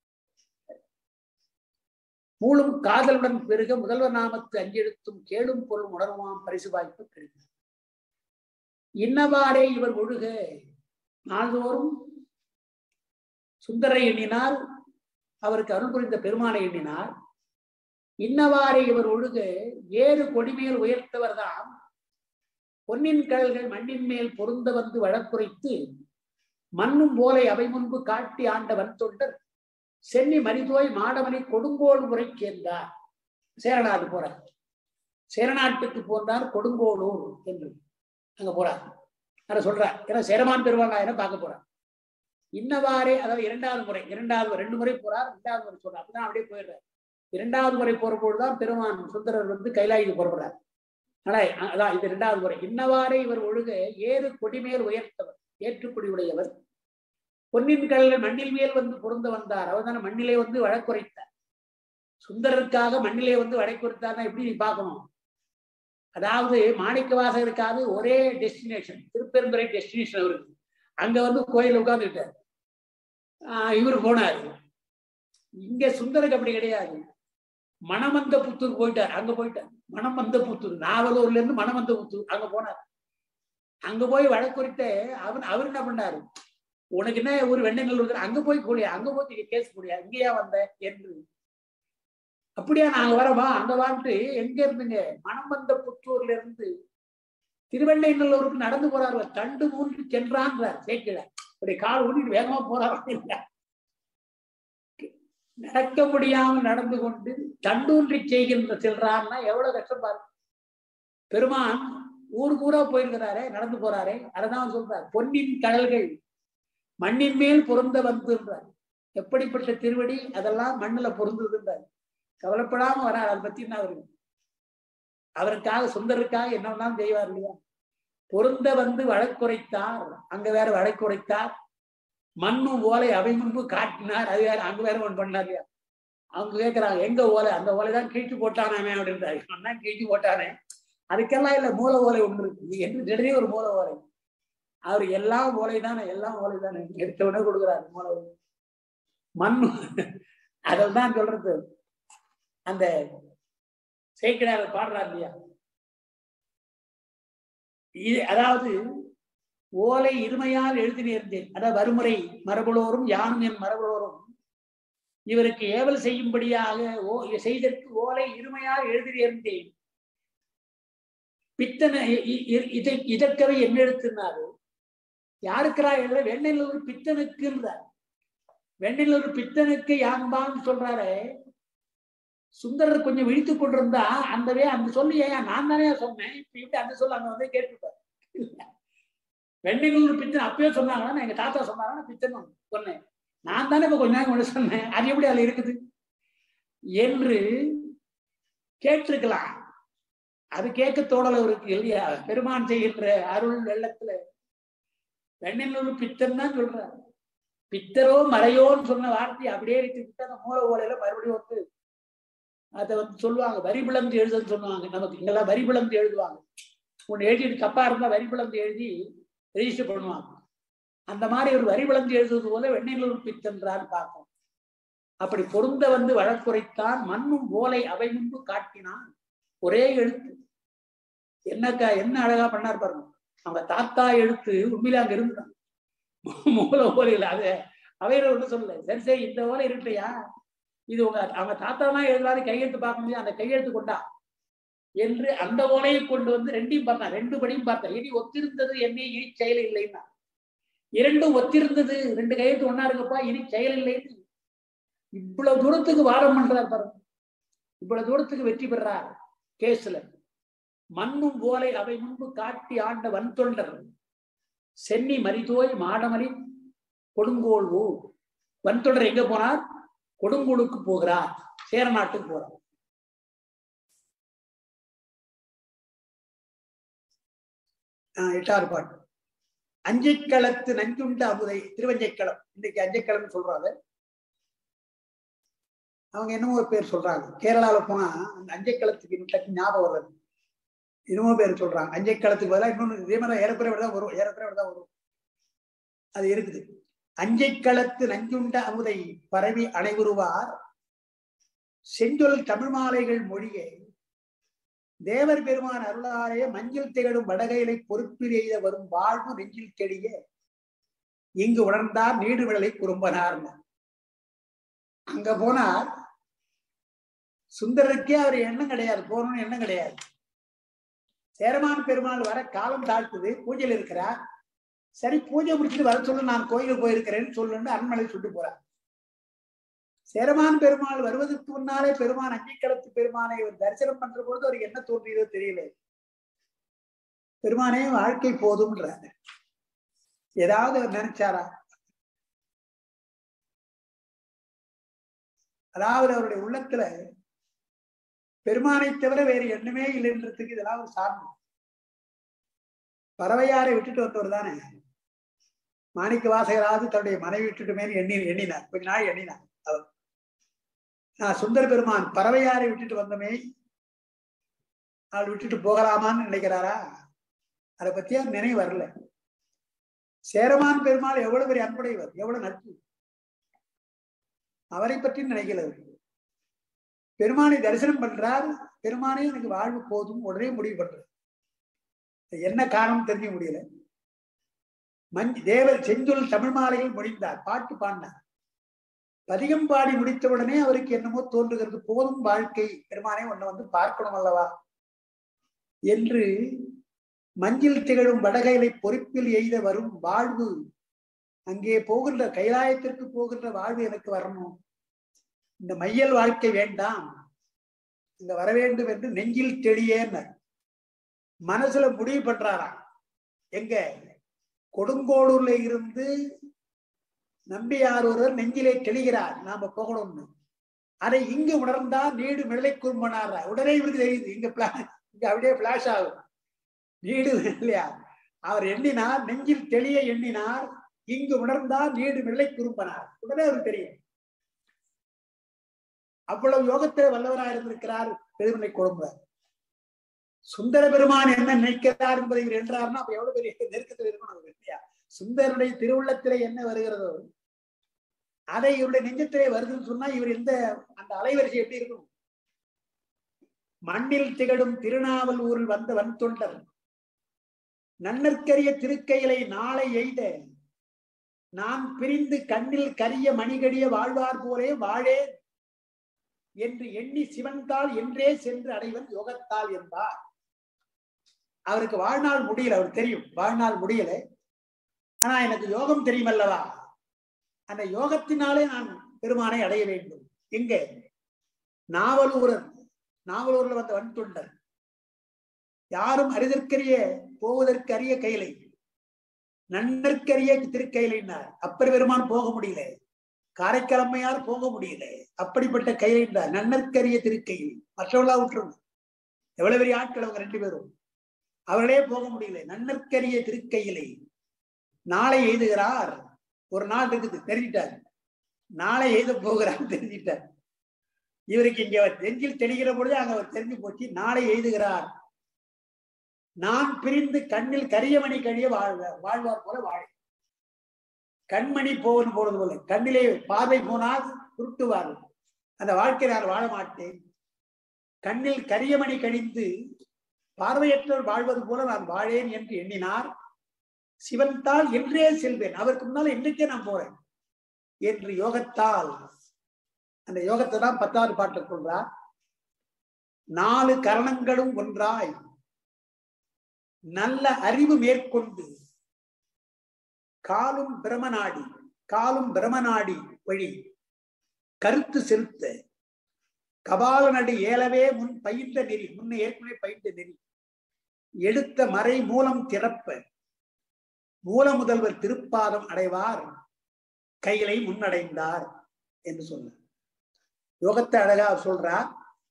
மூலும் காதலுடன் பெருக முதல்வர் நாமத்து அஞ்செழுத்தும் கேளும் பொருள் உணர்வாம் பரிசு வாய்ப்பு கிடைக்கும் இன்னவாறே இவர் ஒழுக நாள்தோறும் சுந்தரை எண்ணினார் அவருக்கு அருள் புரிந்த பெருமானை எண்ணினார் இன்னவாறே இவர் ஒழுக ஏறு கொடிமேல் உயர்த்தவர் தான் பொன்னின் கழல்கள் மண்ணின் மேல் பொருந்த வந்து வழக்குரைத்து மண்ணும் போலை அவை முன்பு காட்டி ஆண்ட வன்தொண்டர் சென்னி மரிதோய் மாடவனை கொடுங்கோல் முறை சேர்ந்தார் சேரநாடு போறார் சேரநாட்டுக்கு போனார் கொடுங்கோளூர் என்று அங்க போறார் அதை சொல்றார் ஏன்னா சேரமான் பெருவாங்க பார்க்க போறார் இன்னவாறே அதாவது இரண்டாவது முறை இரண்டாவது ரெண்டு முறை போறார் இரண்டாவது முறை சொல்றார் அப்படிதான் அப்படியே போயிடுறார் இரண்டாவது முறை போற பொழுதுதான் பெருமான் சுந்தரர் வந்து கைலாயுக்கு புறப்படுறார் ஆனா அதான் இது இரண்டாவது முறை இன்னவாறே இவர் ஒழுக ஏறு கொடிமேல் உயர்த்தவர் ஏற்றுக்குடி உடையவர் பொன்னின் கடலில் மண்ணில் மேல் வந்து பொருந்த வந்தார் அவர் தானே மண்ணிலே வந்து வழக்குரைத்தார் சுந்தரருக்காக மண்ணிலே வந்து வழக்குரைத்தார்னா எப்படி நீ பார்க்கணும் அதாவது மாணிக்க வாசகருக்காவது ஒரே டெஸ்டினேஷன் திருப்பெருந்துறை டெஸ்டினேஷன் அவருக்கு அங்க வந்து கோயில் உட்கார்ந்துட்டார் ஆஹ் இவர் போனார் இங்க சுந்தருக்கு அப்படி கிடையாது மணமந்த புத்தூர் போயிட்டார் அங்க போயிட்டார் மணமந்த புத்தூர் நாவலூர்ல இருந்து மணமந்த புத்தூர் அங்க போனார் அங்க போய் வழக்குறித்த அவன் அவர் என்ன பண்ணாரு உனக்கு என்ன ஒரு வெண்ணெய் இருக்கு அங்க போய் கூடிய அங்க போய் கேஸ் கூடிய இங்கேயா வந்த என்று அப்படியா நாங்க வரவா அங்க வான்ட்டு எங்க இருந்துங்க மனம் வந்த புத்தூர்ல இருந்து திருவெண்ணைநல்லூருக்கு நடந்து போறாரு தண்டு மூன்று சென்றான்றார் சேக்கில அப்படி கால் ஊட்டிட்டு வேகமா போறாரு நடக்க முடியாம நடந்து கொண்டு தண்டூன்றி செய்கின்ற செல்றான்னா எவ்வளவு கஷ்டப்பாரு பெருமான் ஊர் ஊரா போயிருக்கிறாரே நடந்து போறாரே அதான் சொல்றார் பொன்னின் கடல்கள் மண்ணின் மேல் பொருந்த வந்துன்றார் எப்படிப்பட்ட திருவடி அதெல்லாம் மண்ணுல பொருந்ததுன்றார் கவலைப்படாம வரார் அதை பத்தி என்ன அவருக்கு அவருக்காக சுந்தருக்காக என்னெல்லாம் செய்வார் இல்லையா பொருந்த வந்து வழக்குரைத்தார் அங்க வேற வழக்குரைத்தார் மண்ணும் ஓலை அவை முன்பு காட்டினார் அது வேற அங்க வேற ஒன்று பண்ணார் இல்லையா அவங்க கேட்கிறாங்க எங்க ஓலை அந்த ஓலை தான் கீழ்ச்சி போட்டானே அப்படின்றாரு தான் கீழ்ச்சி போட்டானே அதுக்கெல்லாம் இல்ல மூல ஓலை ஒன்று இருக்கு என்று திடீர்னு ஒரு மூல ஓலை அவர் எல்லாம் ஓலை தானே எல்லாம் ஓலை தானே எடுத்த உடனே கொடுக்குறாரு மூல ஓலை மண் அதில் தான் சொல்றது அந்த சேக்கிடார் பாடுறார் இல்லையா இது அதாவது ஓலை இருமையால் எழுதி நேர்ந்தேன் அதாவது வறுமுறை மரபுளோரும் யானும் என் மரபுளோரும் இவருக்கு ஏவல் செய்யும்படியாக ஓ செய்தற்கு ஓலை இருமையால் எழுதி நேர்ந்தேன் பித்தனை இதை இதற்கவை என்ன எழுத்துனாரு யாருக்கிறா எழுத வெண்ணிலூர் பித்தனுக்குன்றார் வெண்ணிலூர் பித்தனுக்கு யாம்பான்னு சொல்றாரு சுந்தரர் கொஞ்சம் விழித்துக் கொண்டிருந்தா அந்தவே அந்த சொல்லி ஏன் நான் தானே சொன்னேன் இப்ப இப்படி அந்த சொல்ல அங்க வந்து கேட்டுப்பாரு வெண்ணைநூறு பித்தன் அப்பயே சொன்னாங்கன்னா எங்க தாத்தா சொன்னாங்கன்னா பித்தன் சொன்னேன் நான் தானே இப்ப கொஞ்ச நேரம் முன்னாடி சொன்னேன் அது எப்படி அதுல இருக்குது என்று கேட்டிருக்கலாம் அது கேட்க தோடல இருக்கு இல்லையா பெருமான் செய்கின்ற அருள் வெள்ளத்துல வெண்ணெல்லூர் பித்தன் தான் சொல்றாரு பித்தரோ மறையோன்னு சொன்ன வார்த்தை அப்படியே எடுத்துக்கிட்டு அந்த மூல ஓலையில மறுபடியும் வந்து அதை வந்து சொல்லுவாங்க வரி பிளந்து எழுதுன்னு சொல்லுவாங்க நமக்கு இங்கெல்லாம் வரி பிளந்து எழுதுவாங்க ஒன்று எழுதிட்டு தப்பா இருந்தா வரி பிளந்து எழுதி ரெஜிஸ்டர் பண்ணுவாங்க அந்த மாதிரி ஒரு வரி பிளந்து எழுதுவது போல வெண்ணெல்லூர் பித்தன்றான்னு பார்ப்போம் அப்படி பொருந்த வந்து வழக்குரைத்தான் மண்ணும் ஓலை அவை முன்பு காட்டினான் ஒரே எழுத்து என்னக்கா என்ன அழகா பண்ணார் பாருங்க அவங்க தாத்தா எழுத்து உண்மையில அங்க இருந்தான் மூல ஓலையில் அது அவையில ஒண்ணு சொல்லல சரி சரி இந்த ஓலை இருக்கையா இது உங்க அவங்க தாத்தா தான் எழுதாது கையெழுத்து பார்க்க முடியும் அந்த கையெழுத்து கொண்டா என்று அந்த ஓலையை கொண்டு வந்து ரெண்டையும் பார்த்தான் ரெண்டு படியும் பார்த்தேன் இனி ஒத்திருந்தது என்னை இனி செயல் இல்லைன்னா இரண்டும் ஒத்திருந்தது ரெண்டு கையெழுத்து ஒன்னா இருக்கப்பா இனி செயல் இல்லைன்னு இவ்வளவு தூரத்துக்கு வாதம் பண்றார் பாருங்க இவ்வளவு தூரத்துக்கு வெற்றி பெறார் கேஸ்ல மண்ணும் ஓலை அவை முன்பு காட்டி ஆண்ட வன்தொண்டர் சென்னி மரிதோய் மாடமரி கொடுங்கோல் ஊ வன்தொண்டர் எங்க போனார் கொடுங்கோலுக்கு போகிறார் சேர நாட்டுக்கு போறார் ஆஹ் எட்டாவது பாட்டு அஞ்சைக்களத்து நஞ்சுண்ட அமுதை திருவஞ்சைக்களம் இன்னைக்கு அஞ்சைக்களம் சொல்றாங்க அவங்க என்னமோ ஒரு பேர் சொல்றாங்க கேரளால போனா அந்த அஞ்சைக்களத்துக்கு டக்கு ஞாபகம் வர்றது என்னமோ பேர் சொல்றாங்க அஞ்சைக்களத்துக்கு பதிலாக இன்னொன்று இதே மாதிரி ஏறக்குறைய தான் வரும் ஏறக்குறைய தான் வரும் அது இருக்குது அஞ்சைக்களத்து நஞ்சுண்ட அமுதை பரவி அனைவருவார் செஞ்சொல் தமிழ் மாலைகள் மொழியே தேவர் பெருமான் அருளாலே மஞ்சள் திகழும் வடகையிலை பொறுப்பில் எய்த வரும் வாழ்வு நெஞ்சில் தெளிய இங்கு உணர்ந்தார் நீடு விழலை குறும்பனார் அங்க போனார் சுந்தரருக்கே அவர் எண்ணம் கிடையாது போகணும்னு எண்ணம் கிடையாது சேரமான் பெருமாள் வர காலம் தாழ்த்துது பூஜையில் இருக்கிறார் சரி பூஜை முடிச்சுட்டு வர சொல்லு நான் கோயிலுக்கு போயிருக்கிறேன்னு சொல்லுன்னு அரண்மனை சுட்டு போறார் சேரமான் பெருமாள் வருவதற்கு முன்னாலே பெருமான் அங்கிக்களத்து பெருமானை ஒரு தரிசனம் பண்ற பொழுது அவருக்கு என்ன தோன்றியதோ தெரியல பெருமானே வாழ்க்கை போதும்ன்ற ஏதாவது அவர் நினைச்சாரா அதாவது அவருடைய உள்ளத்துல பெருமானை தவிர வேறு எண்ணமே இல்லைன்றதுக்கு இதெல்லாம் ஒரு சார்ந்து பறவையாரை விட்டுட்டு வந்தவர் தானே மாணிக்க வாசகராவது தன்னுடைய மனைவி விட்டுட்டுமே எண்ணி எண்ணினார் கொஞ்ச நாள் எண்ணினார் அவர் நான் சுந்தர பெருமான் பறவையாரை விட்டுட்டு வந்தமே அவள் விட்டுட்டு போகலாமான்னு நினைக்கிறாரா அதை பத்தி அவர் நினைவு வரல சேரமான் பெருமாள் எவ்வளவு பெரிய அன்புடையவர் எவ்வளவு நட்பு அவரை பற்றி நினைக்கல அவர் பெருமானை தரிசனம் பண்றார் பெருமானே எனக்கு வாழ்வு போதும் உடனே முடிவு பண்றார் என்ன காரணம் தெரிஞ்ச முடியல மஞ்ச் தேவர் செஞ்சொல் தமிழ் மாலையில் முடிந்தார் பாட்டு பாடினார் பதிகம் பாடி முடித்தவுடனே அவருக்கு என்னமோ தோன்றுகிறது போதும் வாழ்க்கை பெருமானே உன்னை வந்து பார்க்கணும் அல்லவா என்று மஞ்சில் திகழும் வடகைகளை பொறுப்பில் எய்த வரும் வாழ்வு அங்கே போகின்ற கைலாயத்திற்கு போகின்ற வாழ்வு எனக்கு வரணும் இந்த மையல் வாழ்க்கை வேண்டாம் இங்க வர வேண்டும் என்று நெஞ்சில் தெளியேன்னு மனசுல முடிவு பண்றாராம் எங்க கொடுங்கோளூர்ல இருந்து நம்பியார் ஒருவர் நெஞ்சிலே தெளிகிறார் நாம போகணும்னு அதை இங்கு உணர்ந்தா நீடு மிளலை குறும்பனார் உடனே இவருக்கு தெரியுது இங்க பிளா இங்க அப்படியே பிளாஷ் ஆகும் நீடு இல்லையா அவர் எண்ணினார் நெஞ்சில் தெளிய எண்ணினார் இங்கு உணர்ந்தார் நீடு மிளலை குறும்பனார் உடனே அவருக்கு தெரியும் அவ்வளவு யோகத்தில் வல்லவராக இருந்திருக்கிறார் பெருமனை குடும்ப சுந்தர பெருமான் என்ன நினைக்கிறார் என்பதை இவர் என்றார்னா அப்ப எவ்வளவு பெரிய நெருக்கத்தில் இருக்கணும் அவர் இல்லையா சுந்தரனுடைய திருவுள்ளத்திலே என்ன வருகிறதோ அதை இவருடைய நெஞ்சத்திலே வருதுன்னு சொன்னா இவர் எந்த அந்த அலைவரிசை எப்படி இருக்கணும் மண்ணில் திகழும் திருநாவலூரில் வந்த வன் தொண்டர் நன்னற்கரிய திருக்கையிலை நாளை எய்த நான் பிரிந்து கண்ணில் கரிய மணிகடிய வாழ்வார் போலே வாழேன் என்று எண்ணி சிவன்தால் என்றே சென்று அடைவன் யோகத்தால் என்பார் அவருக்கு வாழ்நாள் முடியல அவர் தெரியும் வாழ்நாள் முடியல ஆனா எனக்கு யோகம் தெரியும் அல்லவா அந்த யோகத்தினாலே நான் பெருமானை அடைய வேண்டும் எங்க நாவலூரன் நாவலூர்ல வந்த வன் தொண்டர் யாரும் அறிதற்கரிய போவதற்கு அரிய கையிலை நன்னற்கரிய திருக்கையிலினார் அப்பர் பெருமான் போக முடியல காரைக்கிழமையார் போக முடியல அப்படிப்பட்ட கையிலின்றார் நன்னற்கரிய திருக்கையில் மற்றவர்களா விட்டுருங்க எவ்வளவு பெரிய ஆட்கள் அவங்க ரெண்டு பேரும் அவர்களே போக முடியல நன்னற்கரிய திருக்கையிலை நாளை எழுதுகிறார் ஒரு நாள் இருக்குது தெரிஞ்சிட்டார் நாளை எழுத போகிறார் தெரிஞ்சிட்டார் இவருக்கு இங்க அவர் நெஞ்சில் தெளிகிற பொழுது அங்க அவர் தெரிஞ்சு போச்சு நாளை எழுதுகிறார் நான் பிரிந்து கண்ணில் கரியமணி கழிய வாழ்வார் வாழ்வார் போல வாழ கண்மணி போவன் போறது போல கண்ணிலே பார்வை போனால் சுருட்டுவார் அந்த வாழ்க்கை நான் வாழ மாட்டேன் கண்ணில் கரியமணி கழிந்து பார்வையற்றவர் வாழ்வது போல நான் வாழேன் என்று எண்ணினார் சிவன் தாள் என்றே செல்வேன் அவருக்கு முன்னால் இன்றைக்கே நான் போறேன் என்று யோகத்தால் அந்த யோகத்தை தான் பத்தாவது பாட்டில் சொல்றார் நாலு கரணங்களும் ஒன்றாய் நல்ல அறிவு மேற்கொண்டு காலும் பிரமநாடி காலும் பிரமநாடி வழி கருத்து செலுத்த கபால நடு ஏலவே முன் பயின்ற நெறி முன்ன ஏற்கனவே பயின்ற நெறி எடுத்த மறை மூலம் திறப்ப மூல முதல்வர் திருப்பாதம் அடைவார் கைகளை முன்னடைந்தார் என்று சொன்னார் யோகத்தை அழகா சொல்றார்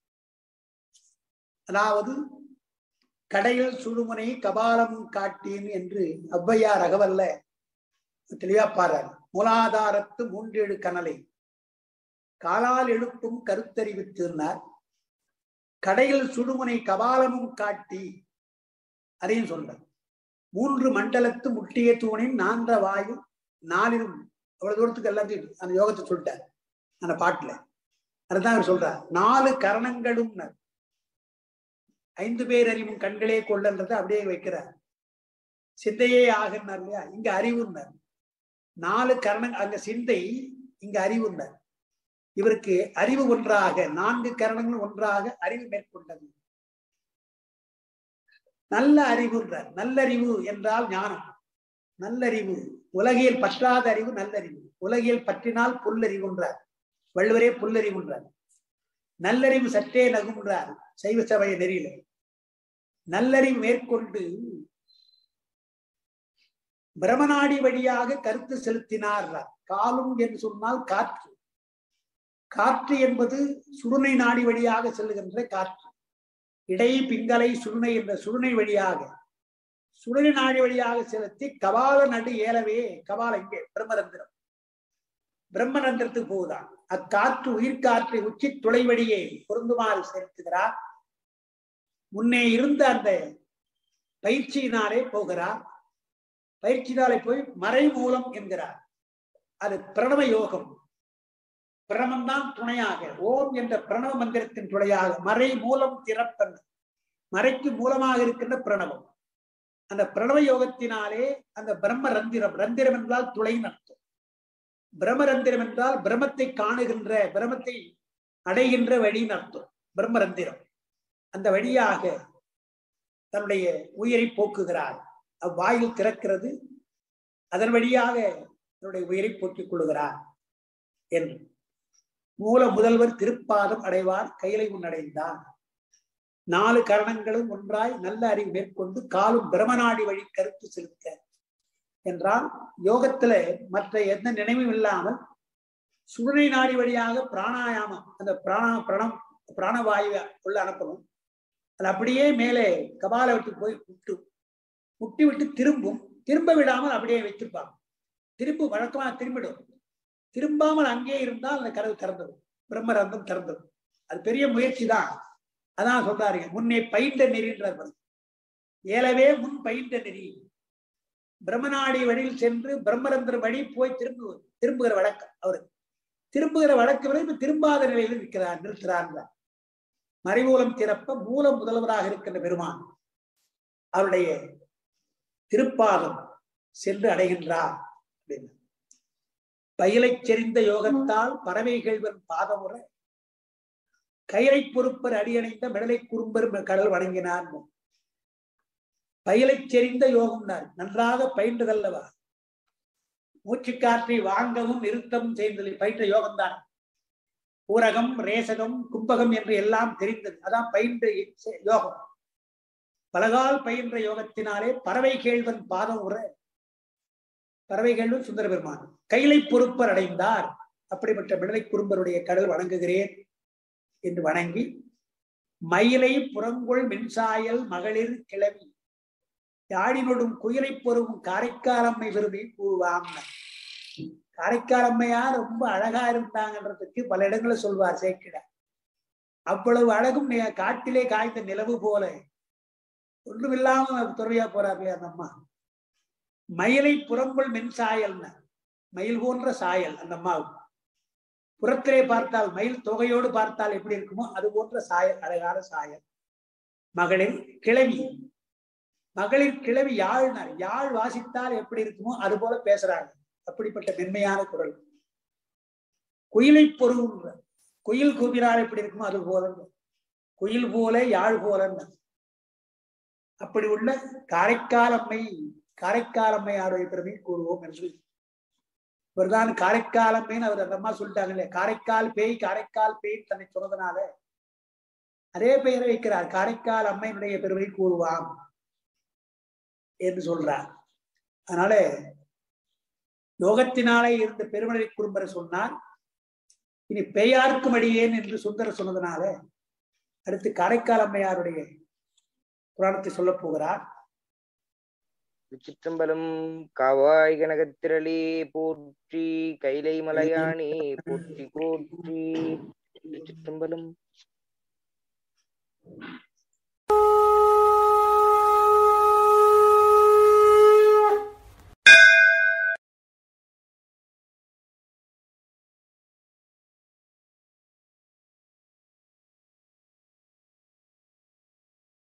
அதாவது கடையில் சுழுமுனை கபாலமும் காட்டீன் என்று ஔவையார் அகவல்ல தெளிவா பாடுறார் மூலாதாரத்து மூன்றேழு கனலை காலால் எழுப்பும் கருத்தறிவித்திருந்தார் கடையில் சுடுமுனை கபாலமும் காட்டி அதையும் சொல்றார் மூன்று மண்டலத்து முட்டிய தூணின் நான்ற வாயு நாலிலும் அவ்வளவு தூரத்துக்கு எல்லாத்தையும் அந்த யோகத்தை சொல்லிட்டார் அந்த பாட்டுல அதுதான் அவர் சொல்றார் நாலு கரணங்களும் ஐந்து பேர் அறிவும் கண்களே கொள்ளன்றதை அப்படியே வைக்கிறார் சிந்தையே ஆகினார் இல்லையா இங்க அறிவுன்னார் நாலு கரணம் அங்க சிந்தை இங்க அறிவுன்னார் இவருக்கு அறிவு ஒன்றாக நான்கு கரணங்கள் ஒன்றாக அறிவு மேற்கொண்டது நல்ல அறிவுன்றார் நல்லறிவு என்றால் ஞானம் நல்லறிவு உலகியல் பற்றாத அறிவு நல்லறிவு உலகியல் பற்றினால் புல்லறிவுன்றார் வள்ளுவரே புல்லறிவுன்றார் நல்லறிவு சற்றே நகுன்றார் சைவ சபைய நெறியில நல்லறிவு மேற்கொண்டு பிரமநாடி வழியாக கருத்து செலுத்தினார் காலும் என்று சொன்னால் காற்று காற்று என்பது சுருணை நாடி வழியாக செல்லுகின்ற காற்று இடை பிங்கலை சுருணை என்ற சுருணை வழியாக சுருணை நாடி வழியாக செலுத்தி கபால நடு ஏலவே கபால இங்கே பிரம்மரந்திரம் பிரம்மரந்திரத்துக்கு போகுதான் அக்காற்று உயிர்காற்றை உச்சி துளை வழியே பொருந்துமாறு செலுத்துகிறார் முன்னே இருந்த அந்த பயிற்சியினாலே போகிறார் பயிற்சியினாலே போய் மறை மூலம் என்கிறார் அது பிரணவ யோகம் பிரணவம் தான் துணையாக ஓம் என்ற பிரணவ மந்திரத்தின் துணையாக மறை மூலம் திறப்பன் மறைக்கு மூலமாக இருக்கின்ற பிரணவம் அந்த பிரணவ யோகத்தினாலே அந்த பிரம்ம ரந்திரம் ரந்திரம் என்றால் துளை அர்த்தம் பிரம்மரந்திரம் என்றால் பிரம்மத்தை காணுகின்ற பிரம்மத்தை அடைகின்ற வழின்னு அர்த்தம் பிரம்மரந்திரம் அந்த வழியாக தன்னுடைய உயிரை போக்குகிறார் அவ்வாயில் திறக்கிறது அதன் வழியாக தன்னுடைய உயிரை போக்கிக் கொள்கிறார் என்று மூல முதல்வர் திருப்பாதம் அடைவார் கையிலை முன்னடைந்தார் நாலு கரணங்களும் ஒன்றாய் நல்ல அறிவு மேற்கொண்டு காலும் பிரமநாடி வழி கருத்து செலுத்த என்றால் யோகத்துல மற்ற எந்த நினைவும் இல்லாமல் சுழனை நாடி வழியாக பிராணாயாமம் அந்த பிராண பிரணம் பிராணவாயு உள்ள அனுப்பணும் அது அப்படியே மேலே கபால விட்டு போய் விட்டு முட்டி விட்டு திரும்பும் திரும்ப விடாமல் அப்படியே வச்சிருப்பாங்க திரும்ப வழக்கமா திரும்பிடும் திரும்பாமல் அங்கே இருந்தால் அந்த கதவு திறந்துடும் பிரம்மரந்தம் திறந்துடும் அது பெரிய முயற்சி தான் அதான் சொல்றாருங்க முன்னே பயின்ற நெறின்றார் ஏலவே முன் பயின்ற நெறி பிரம்மநாடி வழியில் சென்று பிரம்மரந்திர வழி போய் திரும்பு திரும்புகிற வழக்கம் அவரு திரும்புகிற வழக்கு வரை இப்ப திரும்பாத நிலையில் இருக்கிறார் நிறுத்துறார் மறைமூலம் திறப்ப மூல முதல்வராக இருக்கின்ற பெருமான் அவருடைய திருப்பாதம் சென்று அடைகின்றார் அப்படின்னு பயிலை செறிந்த யோகத்தால் பறவை கேள்வன் பாதமுறை கயிறை பொறுப்பர் அடியணைந்த மிடலை குறும்பர் கடல் வணங்கினார் பயிலை செறிந்த யோகம்னார் நன்றாக பயின்றதல்லவா மூச்சு காற்றை வாங்கவும் நிறுத்தவும் செய்தது பயின்ற யோகம்தான் ஊரகம் ரேசகம் கும்பகம் என்று எல்லாம் தெரிந்தது அதான் பயின்ற யோகம் பலகால் பயின்ற யோகத்தினாலே பறவை கேள்வன் பாதம் உற பறவைகளும் சுந்தர பெருமான் கைலை பொறுப்பர் அடைந்தார் அப்படிப்பட்ட விடலை குறும்பருடைய கடல் வணங்குகிறேன் என்று வணங்கி மயிலை புறங்கொள் மின்சாயல் மகளிர் கிளவி யாழினொடும் குயிலை பொறும் காரைக்காலம்மை விரும்பி கூறுவாங்க காரைக்காலம்மையா ரொம்ப அழகா இருந்தாங்கன்றதுக்கு பல இடங்களை சொல்வார் சேக்கிட அவ்வளவு அழகும் நே- காட்டிலே காய்ந்த நிலவு போல ஒன்றுமில்லாம துறவியா போறாரு அந்த அம்மா மயிலை புறங்கொள் மின்சாயல்ன மயில் போன்ற சாயல் அந்த அம்மாவுக்கு புறத்திலே பார்த்தால் மயில் தொகையோடு பார்த்தால் எப்படி இருக்குமோ அது போன்ற சாயல் அழகான சாயல் மகளிர் கிளவி மகளிர் கிளவி யாழ்னர் யாழ் வாசித்தால் எப்படி இருக்குமோ அது போல பேசுறாங்க அப்படிப்பட்ட மென்மையான குரல் குயிலை பொருள்ன்ற குயில் கூவினால் எப்படி இருக்குமோ அது போல குயில் போல யாழ் போல அப்படி உள்ள காரைக்கால் அம்மை காரைக்கால் அம்மையாருடைய பெருமை கூறுவோம் என்று இவர்தான் காரைக்கால் அம்மைன்னு அவர் அந்த அம்மா சொல்லிட்டாங்களே காரைக்கால் பேய் காரைக்கால் பேய் தன்னை சொன்னதுனால அதே பெயரை வைக்கிறார் காரைக்கால் அம்மையினுடைய பெருமை கூறுவாம் என்று சொல்றார் அதனால யோகத்தினாலே இருந்த பெருமழை குறும்பரை சொன்னார் இனி பெயார்க்கும் அடியேன் என்று சுந்தர சொன்னதுனால அடுத்து காரைக்கால் அம்மையாருடைய புராணத்தை சொல்ல போகிறார் திருச்சிற்றம்பலம் காவாய் கனகத்திரளே போற்றி கைலை மலையானே போற்றி போற்றி திருச்சிற்றம்பலம்